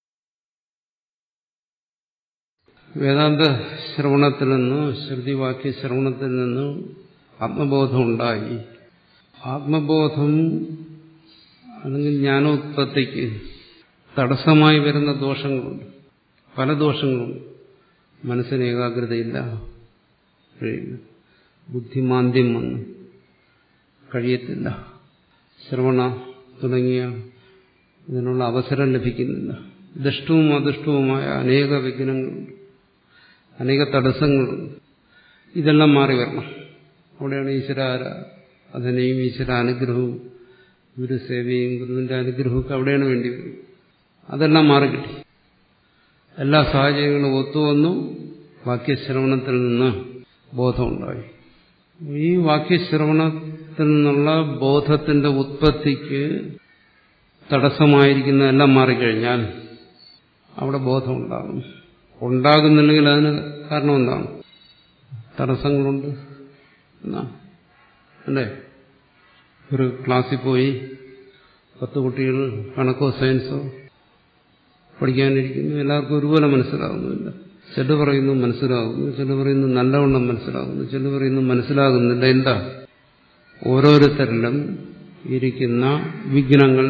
വേദാന്ത ശ്രവണത്തിൽ നിന്ന് ശ്രുതിവാക്യ ശ്രവണത്തിൽ നിന്ന് ആത്മബോധം ഉണ്ടായി ആത്മബോധം അല്ലെങ്കിൽ ജ്ഞാനോത്പത്തിക്ക് തടസ്സമായി വരുന്ന ദോഷങ്ങളുണ്ട് പല ദോഷങ്ങളുണ്ട് മനസ്സിന് ഏകാഗ്രതയില്ല കഴിയില്ല ബുദ്ധിമാന്ദ്യം വന്നു കഴിയത്തില്ല ശ്രവണ തുടങ്ങിയ ഇതിനുള്ള അവസരം ലഭിക്കുന്നില്ല ദുഷ്ടവും അദുഷ്ടവുമായ അനേക വിഘ്നങ്ങളുണ്ട് അനേക തടസ്സങ്ങളുണ്ട് ഇതെല്ലാം മാറി വരണം അവിടെയാണ് ഈശ്വരാര അതിനെയും ഈശ്വര അനുഗ്രഹവും ഗുരുസേവയും ഗുരുവിന്റെ അനുഗ്രഹവും ഒക്കെ അവിടെയാണ് വേണ്ടി വരും അതെല്ലാം മാറിക്കിട്ടി എല്ലാ സാഹചര്യങ്ങളും ഒത്തുവന്നു വാക്യശ്രവണത്തിൽ നിന്ന് ബോധമുണ്ടായി ഈ വാക്യശ്രവണത്തിൽ നിന്നുള്ള ബോധത്തിന്റെ ഉത്പത്തിക്ക് തടസ്സമായിരിക്കുന്ന എല്ലാം മാറിക്കഴിഞ്ഞാൽ അവിടെ ബോധമുണ്ടാകും ഉണ്ടാകുന്നില്ലെങ്കിൽ അതിന് കാരണം എന്താണ് തടസ്സങ്ങളുണ്ട് എന്നാ അല്ലേ ഒരു ക്ലാസ്സിൽ പോയി പത്ത് കുട്ടികൾ കണക്കോ സയൻസോ പഠിക്കാനിരിക്കുന്നു എല്ലാവർക്കും ഒരുപോലെ മനസ്സിലാകുന്നില്ല ചില പറയുന്നു മനസ്സിലാകുന്നു ചില പറയുന്നു നല്ലവണ്ണം മനസ്സിലാകുന്നു ചില പറയുന്നു മനസ്സിലാകുന്നില്ല എന്താ ഓരോരുത്തരിലും ഇരിക്കുന്ന വിഘ്നങ്ങൾ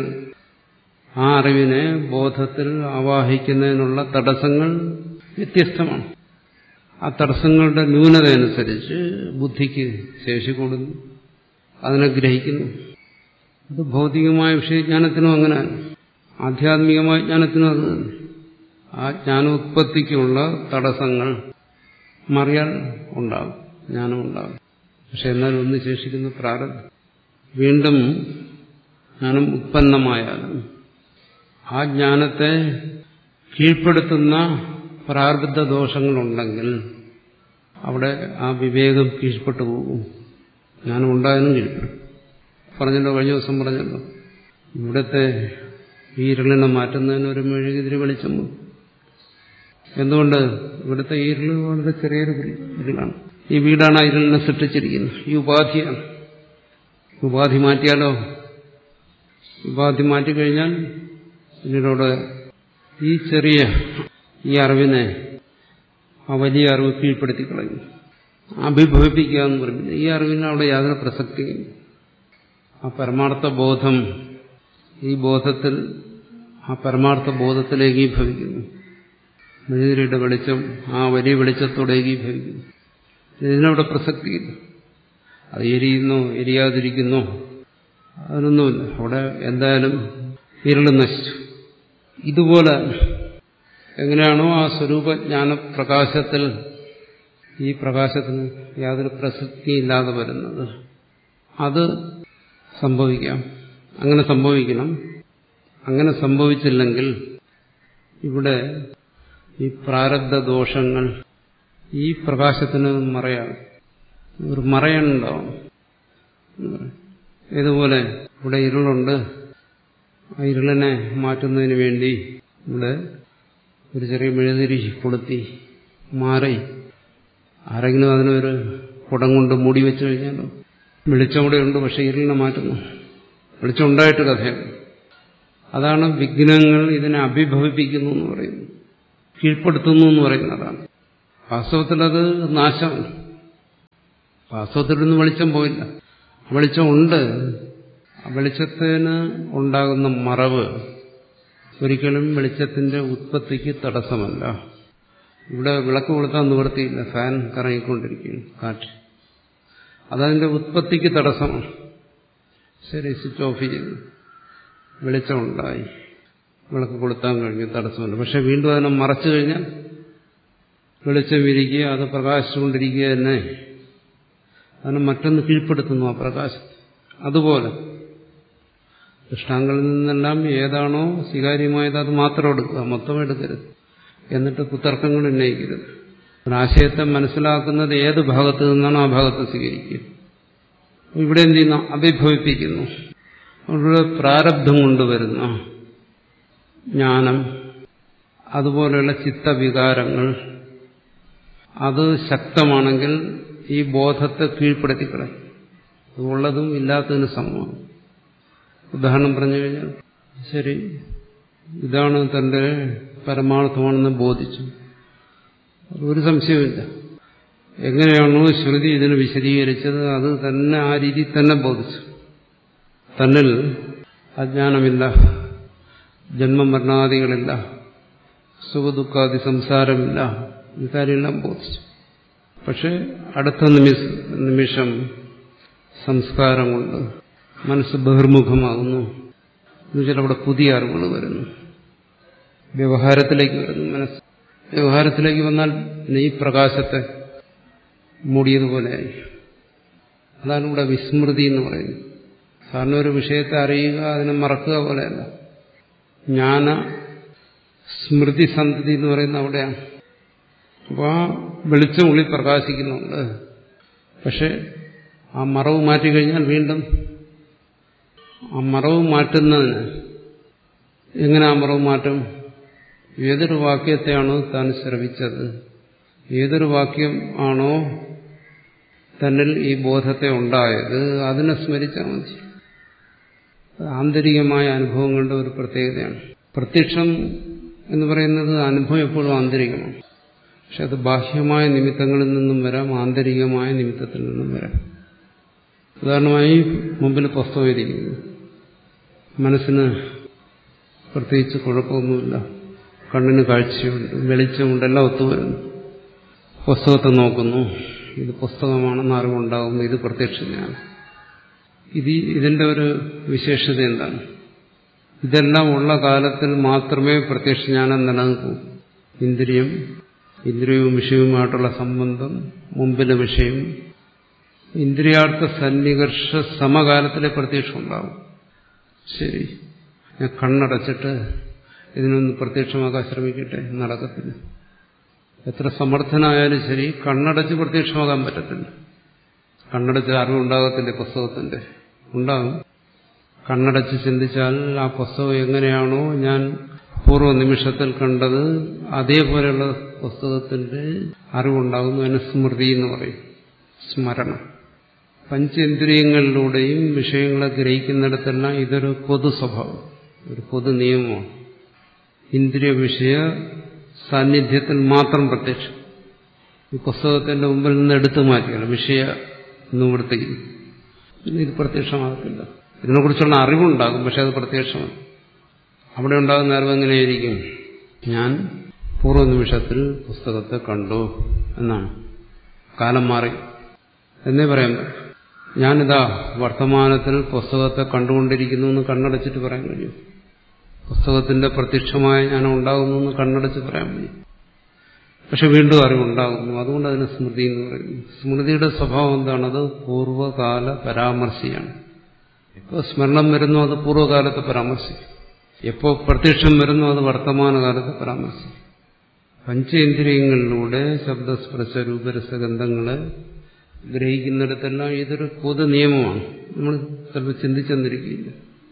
ആ അറിവിനെ ബോധത്തിൽ ആവാഹിക്കുന്നതിനുള്ള തടസ്സങ്ങൾ വ്യത്യസ്തമാണ് ആ തടസ്സങ്ങളുടെ ന്യൂനത അനുസരിച്ച് ബുദ്ധിക്ക് ശേഷി കൂടുന്നു അതിനെ ഗ്രഹിക്കുന്നു അത് ഭൗതികമായ വിഷയജ്ഞാനത്തിനും അങ്ങനെ ആധ്യാത്മികമായ ജ്ഞാനത്തിനും അത് തന്നെ. ആ ജ്ഞാനോത്പത്തിക്കുള്ള തടസ്സങ്ങൾ മറിയാൽ ഉണ്ടാകും ജ്ഞാനം ഉണ്ടാകും പക്ഷെ എന്നാൽ ഒന്ന് ശേഷിക്കുന്ന പ്രാരബ്ധം വീണ്ടും ജ്ഞാനം ഉത്പന്നമായാലും ആ ജ്ഞാനത്തെ കീഴ്പ്പെടുത്തുന്ന പ്രാരബ്ധ ദോഷങ്ങളുണ്ടെങ്കിൽ അവിടെ ആ വിവേകം കീഴ്പ്പെട്ടു പോകും ജ്ഞാനം ഉണ്ടായാലും കീഴ്പ്പെടും പറഞ്ഞല്ലോ കഴിഞ്ഞ ദിവസം പറഞ്ഞല്ലോ ഇവിടുത്തെ ഈ ഇരുളിനെ മാറ്റുന്നതിന് ഒരു മെഴുകുതിരി വെളിച്ചം മതി. എന്തുകൊണ്ട് ഇവിടുത്തെ ഇരുൾ വളരെ ചെറിയൊരു ഇരുളാണ് ഈ വീടാണ് ആ ഇരുളിനെ സൃഷ്ടിച്ചിരിക്കുന്നത് ഈ ഉപാധിയാണ് ഉപാധി മാറ്റിയാലോ ഉപാധി മാറ്റിക്കഴിഞ്ഞാൽ പിന്നീടവിടെ ഈ ചെറിയ ഈ അറിവിനെ ആ വലിയ അറിവ് കീഴ്പ്പെടുത്തി കളയും അഭിഭവിപ്പിക്കുക എന്ന് പറയുന്നത് ഈ അറിവിന് അവിടെ യാതൊരു പ്രസക്തിയും ആ പരമാർത്ഥ ബോധം ഈ ബോധത്തിൽ ആ പരമാർത്ഥ ബോധത്തിൽ ഏകീഭവിക്കുന്നു മെഴുതിരിയുടെ വെളിച്ചം ആ വലിയ വെളിച്ചത്തോടെ ഏകീഭവിക്കുന്നു ഇതിനവിടെ പ്രസക്തിയില്ല അത് എരിയുന്നോ എരിയാതിരിക്കുന്നോ അതിനൊന്നുമില്ല അവിടെ എന്തായാലും ഇരുള് നശിച്ചു ഇതുപോലെ എങ്ങനെയാണോ ആ സ്വരൂപജ്ഞാന പ്രകാശത്തിൽ ഈ പ്രകാശത്തിന് യാതൊരു പ്രസക്തിയില്ലാതെ വരുന്നത് അത് സംഭവിക്കാം അങ്ങനെ സംഭവിക്കണം അങ്ങനെ സംഭവിച്ചില്ലെങ്കിൽ ഇവിടെ ഈ പ്രാരബ്ധ ദോഷങ്ങൾ ഈ പ്രകാശത്തിന് മറയാണ് ഒരു മറയുണ്ടാവും ഇതുപോലെ ഇവിടെ ഇരുളുണ്ട് ആ ഇരുളിനെ മാറ്റുന്നതിന് വേണ്ടി ഇവിടെ ഒരു ചെറിയ മെഴുതിരി കൊളുത്തി മാറി ആരെങ്കിലും അതിനൊരു കുടം കൊണ്ട് മൂടി വെച്ചു കഴിഞ്ഞാലോ വെളിച്ചം കൂടെ ഉണ്ട് പക്ഷെ ഇരുളിനെ മാറ്റുന്നു വെളിച്ചം ഉണ്ടായിട്ട് കഥയാണ് അതാണ് വിഘ്നങ്ങൾ ഇതിനെ അഭിഭവിപ്പിക്കുന്നു എന്ന് പറയുന്നു കീഴ്പ്പെടുത്തുന്നു എന്ന് പറയുന്നതാണ് വാസ്തവത്തിൽ അത് നാശമാണ് വാസ്തവത്തിലൊന്നും വെളിച്ചം പോയില്ല വെളിച്ചം ഉണ്ട് ആ വെളിച്ചത്തിന് ഉണ്ടാകുന്ന മറവ് ഒരിക്കലും വെളിച്ചത്തിന്റെ ഉത്പത്തിക്ക് തടസ്സമല്ല ഇവിടെ വിളക്ക് കൊടുത്താൽ നിവൃത്തിയില്ല ഫാൻ കറങ്ങിക്കൊണ്ടിരിക്കുകയാണ് കാറ്റ് അതതിന്റെ ഉത്പത്തിക്ക് തടസ്സമാണ് ശരി സ്വിച്ച് ഓഫ് ചെയ്തു വെളിച്ചമുണ്ടായി വിളക്ക് കൊളുത്താൻ കഴിഞ്ഞു തടസ്സമില്ല പക്ഷെ വീണ്ടും അതിനെ മറച്ചു കഴിഞ്ഞാൽ വെളിച്ചം വിരിക്കുക അത് പ്രകാശിച്ചുകൊണ്ടിരിക്കുക തന്നെ അതിനെ മറ്റൊന്ന് കീഴ്പ്പെടുത്തുന്നു ആ പ്രകാശത്തെ അതുപോലെ ദൃഷ്ടാങ്ങളിൽ നിന്നെല്ലാം ഏതാണോ സ്വീകാര്യമായത് അത് മാത്രം എടുക്കുക മൊത്തം എടുക്കരുത് എന്നിട്ട് കുത്തർക്കങ്ങൾ ഉന്നയിക്കരുത് ഒരാശയത്തെ മനസ്സിലാക്കുന്നത് ഏത് ഭാഗത്ത് നിന്നാണോ ആ ഭാഗത്ത് സ്വീകരിക്കുക ഇവിടെ എന്ത് ചെയ്യുന്നു അഭിഭവിപ്പിക്കുന്നു അവരുടെ പ്രാരബ്ധം കൊണ്ടുവരുന്ന ജ്ഞാനം അതുപോലെയുള്ള ചിത്തവികാരങ്ങൾ അത് ശക്തമാണെങ്കിൽ ഈ ബോധത്തെ കീഴ്പ്പെടുത്തിക്കളയും ഉള്ളതും ഇല്ലാത്തതിന് സമമാണ് ഉദാഹരണം പറഞ്ഞു കഴിഞ്ഞാൽ ശരി ഇതാണ് തന്റെ പരമാർത്ഥമാണെന്ന് ബോധിച്ചു ഒരു സംശയമില്ല എങ്ങനെയാണോ ശ്രുതി ഇതിന് വിശദീകരിച്ചത് അത് തന്നെ ആ രീതിയിൽ തന്നെ ബോധിച്ചു തന്നിൽ അജ്ഞാനമില്ല ജന്മമരണാദികളില്ല സുഖദുഃഖാദി സംസാരമില്ല ഇക്കാര്യമെല്ലാം ബോധിച്ചു പക്ഷെ അടുത്ത നിമിഷ നിമിഷം സംസ്കാരം കൊണ്ട് മനസ്സ് ബഹിർമുഖമാകുന്നു എന്നുവെച്ചാൽ അവിടെ പുതിയ അറിവുകൾ വരുന്നു വ്യവഹാരത്തിലേക്ക് വരുന്നു മനസ്സ് വ്യവഹാരത്തിലേക്ക് വന്നാൽ ഈ പ്രകാശത്തെ മൂടിയതുപോലെയായി അതാണ് ഇവിടെ വിസ്മൃതി എന്ന് പറയുന്നത് സാറിന് ഒരു വിഷയത്തെ അറിയുക അതിനെ മറക്കുക പോലെയല്ല ജ്ഞാന സ്മൃതി സന്തതി എന്ന് പറയുന്ന അവിടെയാണ് അപ്പോൾ ആ വെളിച്ചം ഉള്ളിൽ പ്രകാശിക്കുന്നുണ്ട് പക്ഷെ ആ മറവ് മാറ്റിക്കഴിഞ്ഞാൽ വീണ്ടും ആ മറവ് മാറ്റുന്നതിന് എങ്ങനെ ആ മറവ് മാറ്റും ഏതൊരു വാക്യത്തെയാണോ താൻ ശ്രവിച്ചത് ഏതൊരു വാക്യം ആണോ തന്നിൽ ഈ ബോധത്തെ ഉണ്ടായത് അതിനെ സ്മരിച്ചാൽ മതി ആന്തരികമായ അനുഭവങ്ങളുടെ ഒരു പ്രത്യേകതയാണ് പ്രത്യക്ഷം എന്ന് പറയുന്നത് അനുഭവം എപ്പോഴും ആന്തരികമാണ് പക്ഷെ അത് ബാഹ്യമായ നിമിത്തങ്ങളിൽ നിന്നും വരാം ആന്തരികമായ നിമിത്തത്തിൽ നിന്നും വരാം ഉദാഹരണമായി മുമ്പിൽ പുസ്തകം ഇരിക്കുന്നു മനസ്സിന് പ്രത്യേകിച്ച് കുഴപ്പമൊന്നുമില്ല കണ്ണിന് കാഴ്ചയുണ്ട് വെളിച്ചമുണ്ട് എല്ലാം ഒത്തുവരുന്നു പുസ്തകത്തെ നോക്കുന്നു ഇത് പുസ്തകമാണെന്ന് അറിവുണ്ടാകുന്നു ഇത് പ്രത്യക്ഷതയാണ് ഇത് ഇതിന്റെ ഒരു വിശേഷത എന്താണ് ഇതെല്ലാം ഉള്ള കാലത്തിൽ മാത്രമേ പ്രത്യക്ഷജ്ഞാനം നിലനിൽക്കൂ ഇന്ദ്രിയം ഇന്ദ്രിയവും വിഷയവുമായിട്ടുള്ള സംബന്ധം മുമ്പിലെ വിഷയം ഇന്ദ്രിയാർത്ഥ സന്നികർഷ സമകാലത്തിലെ പ്രത്യക്ഷം ഉണ്ടാവും ശരി ഞാൻ കണ്ണടച്ചിട്ട് ഇതിനൊന്ന് പ്രത്യക്ഷമാക്കാൻ ശ്രമിക്കട്ടെ നടക്കത്തില്ല എത്ര സമർത്ഥനായാലും ശരി കണ്ണടച്ച് പ്രത്യക്ഷമാകാൻ പറ്റത്തില്ല കണ്ണടച്ച് അറിവുണ്ടാകത്തില്ല പുസ്തകത്തിന്റെ ഉണ്ടാകും കണ്ണടച്ച് ചിന്തിച്ചാൽ ആ പുസ്തകം എങ്ങനെയാണോ ഞാൻ പൂർവ്വ നിമിഷത്തിൽ കണ്ടത് അതേപോലെയുള്ള പുസ്തകത്തിന്റെ അറിവുണ്ടാകുന്നു അതിന് സ്മൃതി എന്ന് പറയും സ്മരണം പഞ്ചേന്ദ്രിയങ്ങളിലൂടെയും വിഷയങ്ങളെ ഗ്രഹിക്കുന്നിടത്തെല്ലാം ഇതൊരു പൊതു സ്വഭാവം ഒരു പൊതു നിയമമാണ് ഇന്ദ്രിയ വിഷയ സാന്നിധ്യത്തിൽ മാത്രം പ്രത്യക്ഷം ഈ പുസ്തകത്തിന്റെ മുമ്പിൽ നിന്ന് എടുത്തു മാറ്റിയാണ് വിഷയ നിവൃത്തിയിൽ പിന്നെ ഇത് പ്രത്യക്ഷമാകത്തില്ല ഇതിനെക്കുറിച്ചുള്ള അറിവുണ്ടാകും പക്ഷെ അത് പ്രത്യക്ഷമാണ് അവിടെ ഉണ്ടാകുന്ന അറിവ് എങ്ങനെയായിരിക്കും ഞാൻ പൂർവ്വ നിമിഷത്തിൽ പുസ്തകത്തെ കണ്ടു എന്നാണ് കാലം മാറി എന്നേ പറയാൻ പറ്റും ഞാനിതാ വർത്തമാനത്തിൽ പുസ്തകത്തെ കണ്ടുകൊണ്ടിരിക്കുന്നു എന്ന് കണ്ണടച്ചിട്ട് പറയാൻ കഴിയും പുസ്തകത്തിന്റെ പ്രത്യക്ഷമായ ഞാൻ ഉണ്ടാകുന്നു എന്ന് കണ്ണടച്ച് പറയാൻ കഴിയും പക്ഷെ വീണ്ടും അറിവുണ്ടാകുന്നു അതുകൊണ്ട് അതിന് സ്മൃതി എന്ന് പറയുന്നു സ്മൃതിയുടെ സ്വഭാവം എന്താണത് പൂർവ്വകാല പരാമർശിയാണ് ഇപ്പോൾ സ്മരണം വരുന്നു അത് പൂർവ്വകാലത്തെ പരാമർശിക്കും എപ്പോൾ പ്രത്യക്ഷം വരുന്നു അത് വർത്തമാനകാലത്തെ പരാമർശിക്കും പഞ്ചേന്ദ്രിയങ്ങളിലൂടെ ശബ്ദസ്പർശ രൂപരസഗന്ധങ്ങളെ ഗ്രഹിക്കുന്നിടത്തെല്ലാം ഇതൊരു പൊതു നിയമമാണ് നമ്മൾ ചിലപ്പോൾ ചിന്തിച്ചെന്നിരിക്കില്ല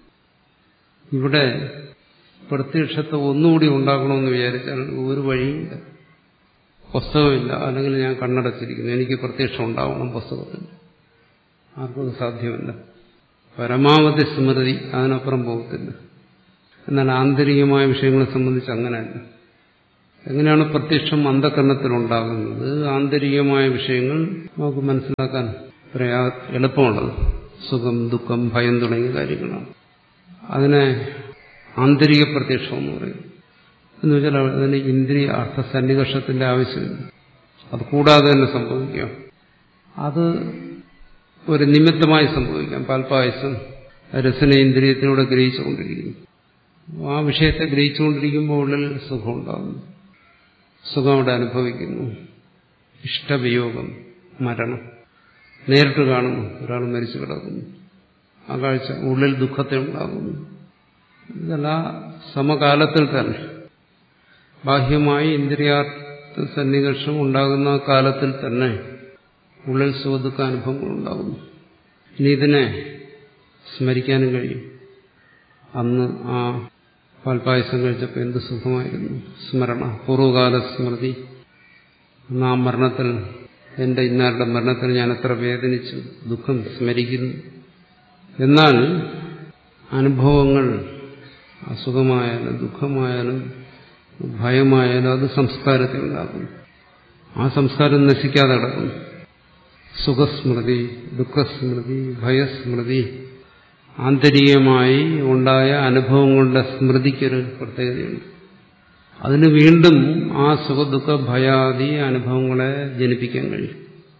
ഇവിടെ പ്രത്യക്ഷത്തെ ഒന്നുകൂടി ഉണ്ടാക്കണമെന്ന് വിചാരിച്ചാൽ ഒരു വഴിയില്ല പുസ്തകമില്ല അല്ലെങ്കിൽ ഞാൻ കണ്ണടച്ചിരിക്കുന്നു എനിക്ക് പ്രത്യക്ഷം ഉണ്ടാവണം പുസ്തകത്തിൽ ആർക്കും സാധ്യമല്ല പരമാവധി സ്മൃതി അതിനപ്പുറം പോകത്തില്ല എന്നാൽ ആന്തരികമായ വിഷയങ്ങളെ സംബന്ധിച്ച് അങ്ങനെയല്ല എങ്ങനെയാണ് പ്രത്യക്ഷം അന്ധകരണത്തിലുണ്ടാകുന്നത് ആന്തരികമായ വിഷയങ്ങൾ നമുക്ക് മനസ്സിലാക്കാൻ പ്രയാ എളുപ്പമുള്ളത് സുഖം ദുഃഖം ഭയം തുടങ്ങിയ കാര്യങ്ങളാണ് അതിനെ ആന്തരിക പ്രത്യക്ഷം എന്ന് പറയും എന്ന് വെച്ചാൽ അതിന് ഇന്ദ്രിയ അർത്ഥ സന്നികർഷത്തിന്റെ ആവശ്യമില്ല അത് കൂടാതെ തന്നെ സംഭവിക്കാം അത് ഒരു നിമിത്തമായി സംഭവിക്കാം പാൽപായസം രസനേന്ദ്രിയത്തിലൂടെ ഗ്രഹിച്ചുകൊണ്ടിരിക്കുന്നു ആ വിഷയത്തെ ഗ്രഹിച്ചുകൊണ്ടിരിക്കുമ്പോൾ ഉള്ളിൽ സുഖമുണ്ടാകുന്നു സുഖം അവിടെ അനുഭവിക്കുന്നു ഇഷ്ടവിയോഗം മരണം നേരിട്ട് കാണുന്നു ഒരാൾ മരിച്ചു കിടക്കുന്നു ആ കാഴ്ച ഉള്ളിൽ ദുഃഖത്തെ ഉണ്ടാകുന്നു ഇതെല്ലാം സമകാലത്തിൽ തന്നെ ബാഹ്യമായി ഇന്ദ്രിയാർത്ഥ സന്നികർഷം ഉണ്ടാകുന്ന കാലത്തിൽ തന്നെ ഉള്ളിൽ സുഖദുഃഖ അനുഭവങ്ങൾ ഉണ്ടാകുന്നു ഇനി ഇതിനെ സ്മരിക്കാനും കഴിയും അന്ന് ആ പാൽപായസം കഴിച്ചപ്പോൾ എന്ത് സുഖമായിരുന്നു സ്മരണ പൂർവ്വകാല സ്മൃതി അന്ന് ആ മരണത്തിൽ എന്റെ ഇന്നാരുടെ മരണത്തിൽ ഞാൻ എത്ര വേദനിച്ചു ദുഃഖം സ്മരിക്കുന്നു എന്നാൽ അനുഭവങ്ങൾ അസുഖമായാലും ദുഃഖമായാലും ഭയമായാലും അത് സംസ്കാരത്തിൽ ഉണ്ടാകുന്നു ആ സംസ്കാരം നശിക്കാതെ കിടക്കുന്നു സുഖസ്മൃതി ദുഃഖസ്മൃതി ഭയസ്മൃതി ആന്തരികമായി ഉണ്ടായ അനുഭവങ്ങളുടെ സ്മൃതിക്കൊരു പ്രത്യേകതയുണ്ട് അതിന് വീണ്ടും ആ സുഖദുഃഖ ഭയാദി അനുഭവങ്ങളെ ജനിപ്പിക്കാൻ കഴിയും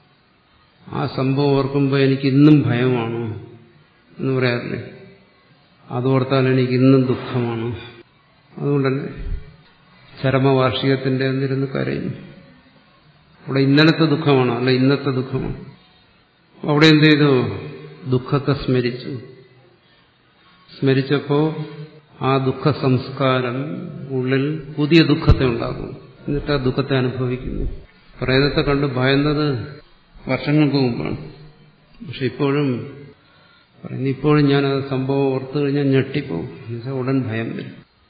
ആ സംഭവം ഓർക്കുമ്പോൾ എനിക്ക് ഇന്നും ഭയമാണ് എന്ന് പറയാറില്ലേ അതോർത്താൽ എനിക്ക് ഇന്നും ദുഃഖമാണ് അതുകൊണ്ടല്ലേ ചരമവാർഷികത്തിന്റെ എന്നിരുന്ന് കരയുന്നു അവിടെ ഇന്നലത്തെ ദുഃഖമാണ് അല്ല ഇന്നത്തെ ദുഃഖമാണ് അവിടെ എന്ത് ചെയ്തു ദുഃഖത്തെ സ്മരിച്ചു സ്മരിച്ചപ്പോ ആ ദുഃഖ സംസ്കാരം ഉള്ളിൽ പുതിയ ദുഃഖത്തെ ഉണ്ടാക്കും എന്നിട്ട് ആ ദുഃഖത്തെ അനുഭവിക്കുന്നു പ്രേതത്തെ കണ്ട് ഭയന്നത് വർഷങ്ങൾക്ക് മുമ്പാണ് പക്ഷെ ഇപ്പോഴും പറയുന്നു ഇപ്പോഴും ഞാൻ ആ സംഭവം ഓർത്തു കഴിഞ്ഞാൽ ഞെട്ടിപ്പോവും എന്നുവെച്ചാൽ ഉടൻ ഭയം വരും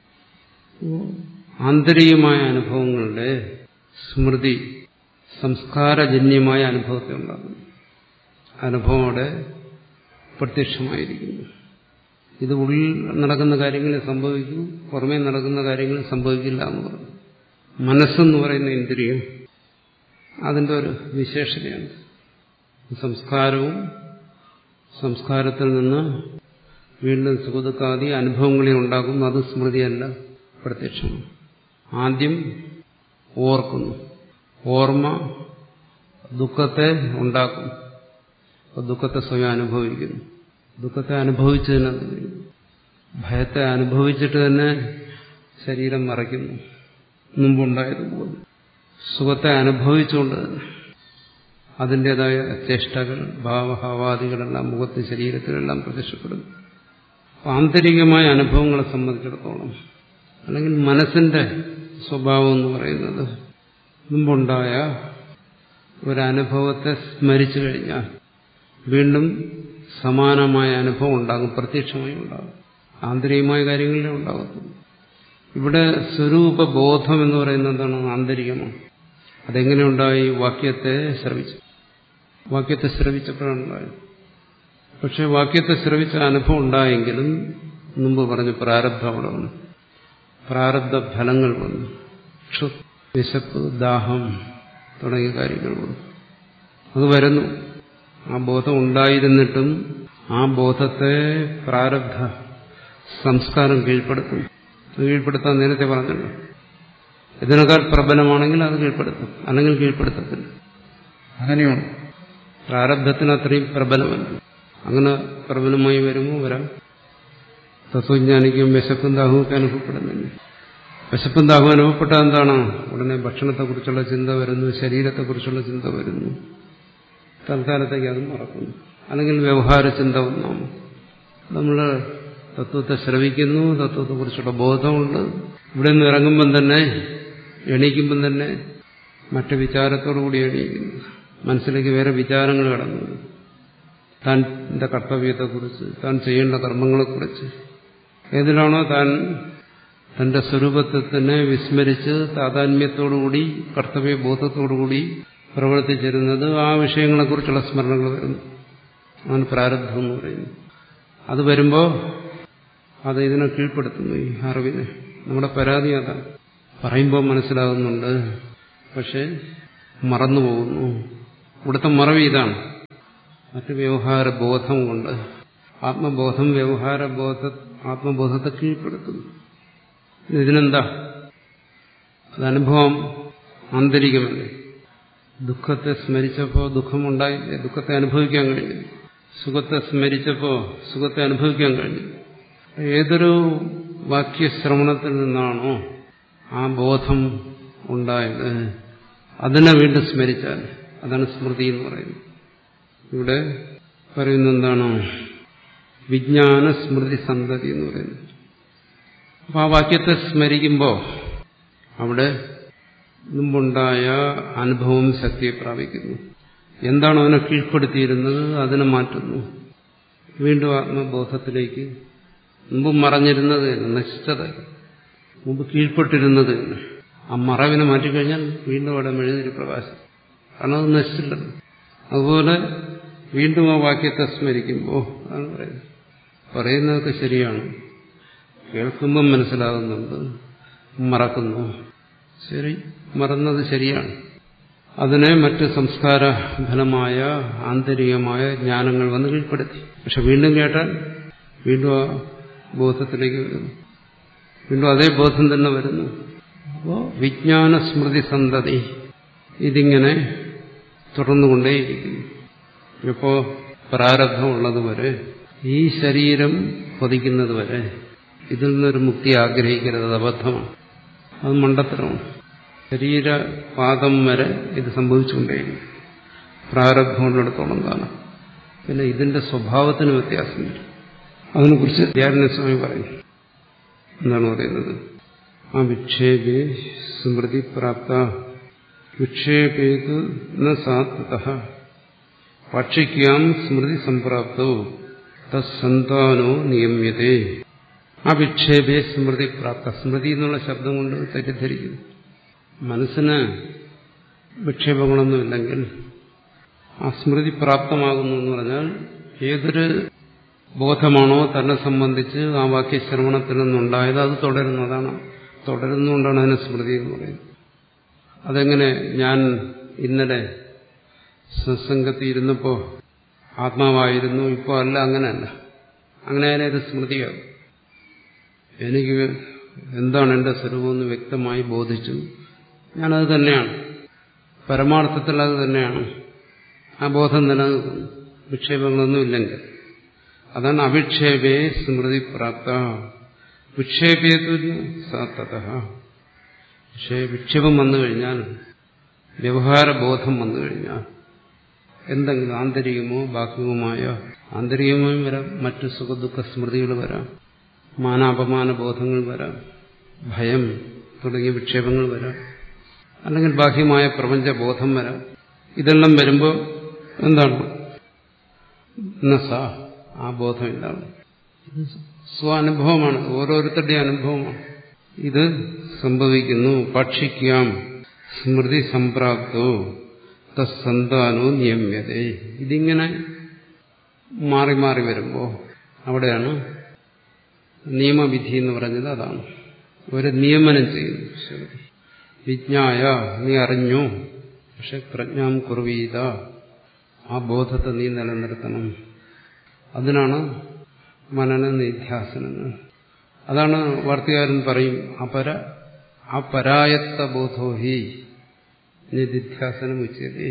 ആന്തരികമായ അനുഭവങ്ങളുടെ സ്മൃതി സംസ്കാരജന്യമായ അനുഭവത്തെ ഉണ്ടാകുന്നു അനുഭവം അവിടെ പ്രത്യക്ഷമായിരിക്കുന്നു ഇത് ഉള്ളിൽ നടക്കുന്ന കാര്യങ്ങളിൽ സംഭവിക്കും പുറമേ നടക്കുന്ന കാര്യങ്ങളിൽ സംഭവിക്കില്ല എന്ന് പറഞ്ഞു മനസ്സെന്ന് പറയുന്ന ഇന്ദ്രിയം അതിൻ്റെ ഒരു വിശേഷതയാണ് സംസ്കാരവും സംസ്കാരത്തിൽ നിന്ന് വീണ്ടും സുഖദുഃഖാദി അനുഭവങ്ങളെ ഉണ്ടാക്കുന്നു അത് സ്മൃതിയല്ല പ്രത്യക്ഷമാണ് ആദ്യം ഓർക്കുന്നു ഓർമ്മ ദുഃഖത്തെ ഉണ്ടാക്കും ദുഃഖത്തെ സ്വയം അനുഭവിക്കുന്നു ദുഃഖത്തെ അനുഭവിച്ചു തന്നെ ഭയത്തെ അനുഭവിച്ചിട്ട് തന്നെ ശരീരം മറയ്ക്കുന്നു മുമ്പുണ്ടായതുപോലെ സുഖത്തെ അനുഭവിച്ചുകൊണ്ട് തന്നെ അതിൻ്റെതായ ചേഷ്ടകൾ ഭാവഹാവാദികളെല്ലാം മുഖത്ത് ശരീരത്തിലെല്ലാം പ്രത്യക്ഷപ്പെടുന്നു ആന്തരികമായ അനുഭവങ്ങളെ സംബന്ധിച്ചിടത്തോളം അല്ലെങ്കിൽ മനസ്സിന്റെ സ്വഭാവം എന്ന് പറയുന്നത് മുമ്പുണ്ടായ ഒരനുഭവത്തെ സ്മരിച്ചു കഴിഞ്ഞാൽ വീണ്ടും സമാനമായ അനുഭവം ഉണ്ടാകും പ്രത്യക്ഷമായി ഉണ്ടാകും ആന്തരികമായ കാര്യങ്ങളിലേ ഉണ്ടാകത്തുള്ളൂ ഇവിടെ സ്വരൂപബോധം എന്ന് പറയുന്നത് എന്താണ് ആന്തരികമാണ് അതെങ്ങനെ ഉണ്ടായി വാക്യത്തെ ശ്രവിച്ചു വാക്യത്തെ ശ്രവിച്ചപ്പോഴാണ് ഉണ്ടായത് പക്ഷെ വാക്യത്തെ ശ്രവിച്ച അനുഭവം ഉണ്ടായെങ്കിലും മുമ്പ് പറഞ്ഞു പ്രാരബ്ധം അവിടെ വന്നു പ്രാരബ്ധ ഫലങ്ങൾ വന്നു ക്ഷു വിശപ്പ് ദാഹം തുടങ്ങിയ കാര്യങ്ങൾ വന്നു അത് വരുന്നു ആ ബോധം ഉണ്ടായിരുന്നിട്ടും ആ ബോധത്തെ പ്രാരബ്ധ സംസ്കാരം കീഴ്പ്പെടുത്തും കീഴ്പ്പെടുത്താൻ നേരത്തെ പറഞ്ഞല്ലോ ഇതിനേക്കാൾ പ്രബലമാണെങ്കിൽ അത് കീഴ്പ്പെടുത്തും അല്ലെങ്കിൽ കീഴ്പ്പെടുത്തത്തില്ല അങ്ങനെയാണ് പ്രാരബ്ധത്തിന് അത്രയും പ്രബലമല്ല അങ്ങനെ പ്രബലമായി വരുമ്പോൾ വരാം തത്വജ്ഞാനിക്കും വിശപ്പും ദാഹവും ഒക്കെ അനുഭവപ്പെടുന്നില്ല വിശപ്പും ദാഹവും അനുഭവപ്പെട്ടാൽ എന്താണ് ഉടനെ ഭക്ഷണത്തെക്കുറിച്ചുള്ള ചിന്ത വരുന്നു ശരീരത്തെക്കുറിച്ചുള്ള ചിന്ത വരുന്നു തൽക്കാലത്തേക്ക് അത് മറക്കുന്നു അല്ലെങ്കിൽ വ്യവഹാര ചിന്ത ഒന്നാണ് നമ്മൾ തത്വത്തെ ശ്രവിക്കുന്നു തത്വത്തെക്കുറിച്ചുള്ള ബോധമുണ്ട് ഇവിടെ നിന്ന് ഇറങ്ങുമ്പം തന്നെ എണീക്കുമ്പം തന്നെ മറ്റു വിചാരത്തോടു കൂടി എണീക്കുന്നു മനസ്സിലേക്ക് വേറെ വിചാരങ്ങൾ കടന്നു താൻ്റെ കർത്തവ്യത്തെക്കുറിച്ച് താൻ ചെയ്യേണ്ട കർമ്മങ്ങളെക്കുറിച്ച് ഏതിലാണോ താൻ തന്റെ സ്വരൂപത്തെ തന്നെ വിസ്മരിച്ച് താതാത്മ്യത്തോടുകൂടി കർത്തവ്യബോധത്തോടുകൂടി പ്രവർത്തിച്ചിരുന്നത് ആ വിഷയങ്ങളെക്കുറിച്ചുള്ള സ്മരണകൾ വരുന്നു അതാണ് പ്രാരബ്ധം എന്ന് പറയുന്നത് അത് വരുമ്പോൾ അത് ഇതിനെ കീഴ്പ്പെടുത്തുന്നു ഈ അറിവിനെ നമ്മുടെ പരാതി അതാണ് പറയുമ്പോൾ മനസ്സിലാകുന്നുണ്ട് പക്ഷെ മറന്നുപോകുന്നു ഇവിടുത്തെ മറവി ഇതാണ് മറ്റ് വ്യവഹാര ബോധം കൊണ്ട് ആത്മബോധം വ്യവഹാര ബോധ ആത്മബോധത്തെ കീഴ്പ്പെടുത്തുന്നു ഇതിനെന്താ അത് അനുഭവം ആന്തരികമല്ലേ ദുഃഖത്തെ സ്മരിച്ചപ്പോൾ ദുഃഖമുണ്ടായി ദുഃഖത്തെ അനുഭവിക്കാൻ കഴിഞ്ഞു സുഖത്തെ സ്മരിച്ചപ്പോൾ സുഖത്തെ അനുഭവിക്കാൻ കഴിഞ്ഞു ഏതൊരു വാക്യശ്രവണത്തിൽ നിന്നാണോ ആ ബോധം ഉണ്ടായത് അതിനെ വീണ്ടും സ്മരിച്ചാൽ അതാണ് സ്മൃതി എന്ന് പറയുന്നത് ഇവിടെ പറയുന്ന എന്താണോ വിജ്ഞാന സ്മൃതി സന്തതി എന്ന് പറയുന്നത് അപ്പൊ ആ വാക്യത്തെ സ്മരിക്കുമ്പോൾ അവിടെ മുമ്പുണ്ടായ അനുഭവം ശക്തിയെ പ്രാപിക്കുന്നു എന്താണോ അവനെ കീഴ്പ്പെടുത്തിയിരുന്നത് അതിനെ മാറ്റുന്നു വീണ്ടും ആത്മബോധത്തിലേക്ക് മുമ്പ് മറഞ്ഞിരുന്നത് നശിച്ചത് മുമ്പ് കീഴ്പ്പെട്ടിരുന്നത് ആ മറവിനെ മാറ്റിക്കഴിഞ്ഞാൽ വീണ്ടും അവിടെ മെഴുതിരി പ്രകാശം കാരണം അത് നശിച്ചില്ലല്ലോ അതുപോലെ വീണ്ടും ആ വാക്യത്തെ സ്മരിക്കുമ്പോൾ അതാണ് പറയുന്നത് പറയുന്നതൊക്കെ ശരിയാണ് കേൾക്കുമ്പം മനസ്സിലാകുന്നുണ്ട് മറക്കുന്നു ശരി മറന്നത് ശരിയാണ് അതിനെ മറ്റ് സംസ്കാര ഫലമായ ആന്തരികമായ ജ്ഞാനങ്ങൾ വന്ന് കീഴ്പ്പെടുത്തി പക്ഷെ വീണ്ടും കേട്ടാൽ വീണ്ടും ആ ബോധത്തിലേക്ക് വരുന്നു വീണ്ടും അതേ ബോധം തന്നെ വരുന്നു അപ്പോൾ വിജ്ഞാന സ്മൃതി സന്തതി ഇതിങ്ങനെ തുടർന്നുകൊണ്ടേയിരിക്കുന്നു ഇപ്പോൾ പ്രാരബ്ധമുള്ളതുവരെ ഈ ശരീരം പതിക്കുന്നത് വരെ ഇതിൽ നിന്നൊരു മുക്തി ആഗ്രഹിക്കരുത് അത് അബദ്ധമാണ് അത് മണ്ടത്തരമാണ് ശരീരപാദം വരെ ഇത് സംഭവിച്ചുകൊണ്ടേയിരിക്കും പ്രാരബ്ധമുള്ളിടത്തോളം കാലം പിന്നെ ഇതിന്റെ സ്വഭാവത്തിന് വ്യത്യാസം വരും അതിനെക്കുറിച്ച് ധ്യാനസ്വാമി പറയും എന്താണ് പറയുന്നത് ആ വിക്ഷേപേ സ്മൃതി പ്രാപ്ത വിക്ഷേപേത് ന സാത്വത പക്ഷിക്കാം സ്മൃതി സംപ്രാപ്തോ തസ്സന്താനോ നിയമ്യതേ ആ വിക്ഷേപേ സ്മൃതി പ്രാപ്ത സ്മൃതി എന്നുള്ള ശബ്ദം കൊണ്ട് തെറ്റിദ്ധരിക്കുന്നു മനസ്സിന് വിക്ഷേപങ്ങളൊന്നുമില്ലെങ്കിൽ ആ സ്മൃതി പ്രാപ്തമാകുന്നു എന്ന് പറഞ്ഞാൽ ഏതൊരു ബോധമാണോ തന്നെ സംബന്ധിച്ച് ആ വാക്യശ്രവണത്തിൽ നിന്നുണ്ടായത് അത് തുടരുന്നതാണ് തുടരുന്നുകൊണ്ടാണ് അതിനെ സ്മൃതി എന്ന് പറയുന്നത് അതെങ്ങനെ ഞാൻ ഇന്നലെ സത്സംഗത്തിൽ ഇരുന്നപ്പോൾ ആത്മാവായിരുന്നു ഇപ്പോൾ അല്ല അങ്ങനെയല്ല അങ്ങനെ അതിനൊരു സ്മൃതിയാകും എനിക്ക് എന്താണ് എൻ്റെ സ്വരൂപമെന്ന് വ്യക്തമായി ബോധിച്ചു ഞാനത് തന്നെയാണ് പരമാർത്ഥത്തിൽ അത് തന്നെയാണ് ആ ബോധം നിലനിൽക്കുന്നു വിക്ഷേപങ്ങളൊന്നും ഇല്ലെങ്കിൽ അതാണ് അവിക്ഷേപേ സ്മൃതി പ്രാപ്ത വിക്ഷേപേതു സാത്തത പക്ഷേ വിക്ഷേപം വന്നു കഴിഞ്ഞാൽ വ്യവഹാരബോധം വന്നു കഴിഞ്ഞാൽ എന്തെങ്കിലും ആന്തരികമോ ബാഹ്യവുമായ ആന്തരികമായും വരാം മറ്റു സുഖദുഃഖ സ്മൃതികൾ വരാം മാനാപമാന ബോധങ്ങൾ വരാം ഭയം തുടങ്ങിയ വിക്ഷേപങ്ങൾ വരാം അല്ലെങ്കിൽ ബാഹ്യമായ പ്രപഞ്ചബോധം വരാം ഇതെല്ലാം വരുമ്പോൾ എന്താണ് നസ ആ ബോധമില്ലാണ് സ്വാനുഭവമാണ് ഓരോരുത്തരുടെയും അനുഭവമാണ് ഇത് സംഭവിക്കുന്നു പക്ഷിക്കാം സ്മൃതി സംപ്രാപ്തോ തസ്സന്താനോ നിയമ്യതേ ഇതിങ്ങനെ മാറി മാറി വരുമ്പോൾ അവിടെയാണ് നിയമവിധി എന്ന് പറഞ്ഞത് അതാണ് ഒരു നിയമനം ചെയ്യുന്നു ശ്രുതി വിജ്ഞായ നീ അറിഞ്ഞു പക്ഷെ പ്രജ്ഞാം കുറുവീത ആ ബോധത്തെ നീ നിലനിർത്തണം അതിനാണ് മനന നിധ്യാസനങ്ങൾ അതാണ് വാർത്തകാരൻ പറയും അപര അപരായത്ത ബോധോഹി നിധ്യാസനം ഉച്ചതേ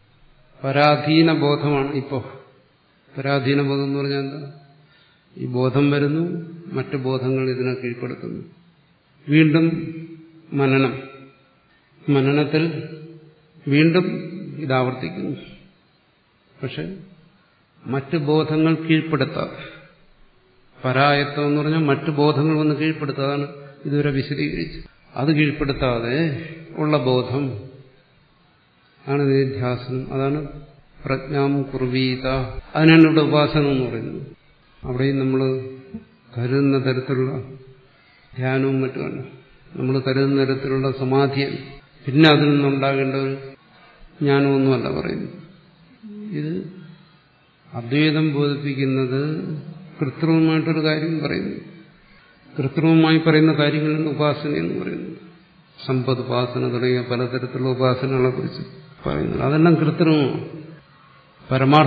പരാധീന ബോധമാണ് ഇപ്പോ പരാധീന ബോധം എന്ന് പറഞ്ഞാൽ എന്താ ഈ ബോധം വരുന്നു മറ്റു ബോധങ്ങൾ ഇതിനെ കീഴ്പ്പെടുത്തുന്നു വീണ്ടും മനനം മനനത്തിൽ വീണ്ടും ഇതാവർത്തിക്കുന്നു പക്ഷെ മറ്റ് ബോധങ്ങൾ കീഴ്പ്പെടുത്താതെ പരായത്വം എന്ന് പറഞ്ഞാൽ മറ്റു ബോധങ്ങൾ വന്ന് കീഴ്പ്പെടുത്താതാണ് ഇതുവരെ വിശദീകരിച്ചു അത് കീഴ്പ്പെടുത്താതെ ഉള്ള ബോധം ആണ് നിധ്യാസനം അതാണ് പ്രജ്ഞാം കുർവീത അതിനാണ് ഇവിടെ ഉപാസന എന്ന് പറയുന്നത് അവിടെയും നമ്മൾ കരുതുന്ന തരത്തിലുള്ള ധ്യാനവും മറ്റുമല്ല നമ്മൾ കരുതുന്ന തരത്തിലുള്ള സമാധിയാണ് പിന്നെ അതിൽ നിന്നുണ്ടാകേണ്ട ഒരു ജ്ഞാനമൊന്നുമല്ല പറയുന്നത് ഇത് അദ്വൈതം ബോധിപ്പിക്കുന്നത് കൃത്രിമമായിട്ടൊരു കാര്യം പറയുന്നു കൃത്രിമമായി പറയുന്ന കാര്യങ്ങളാണ് ഉപാസന എന്ന് പറയുന്നത് സമ്പദ് ഉപാസന തുടങ്ങിയ പലതരത്തിലുള്ള ഉപാസനകളെ കുറിച്ച് പറയുന്നത് അതെല്ലാം കൃത്രിമമാണ് പരമാർത്ഥ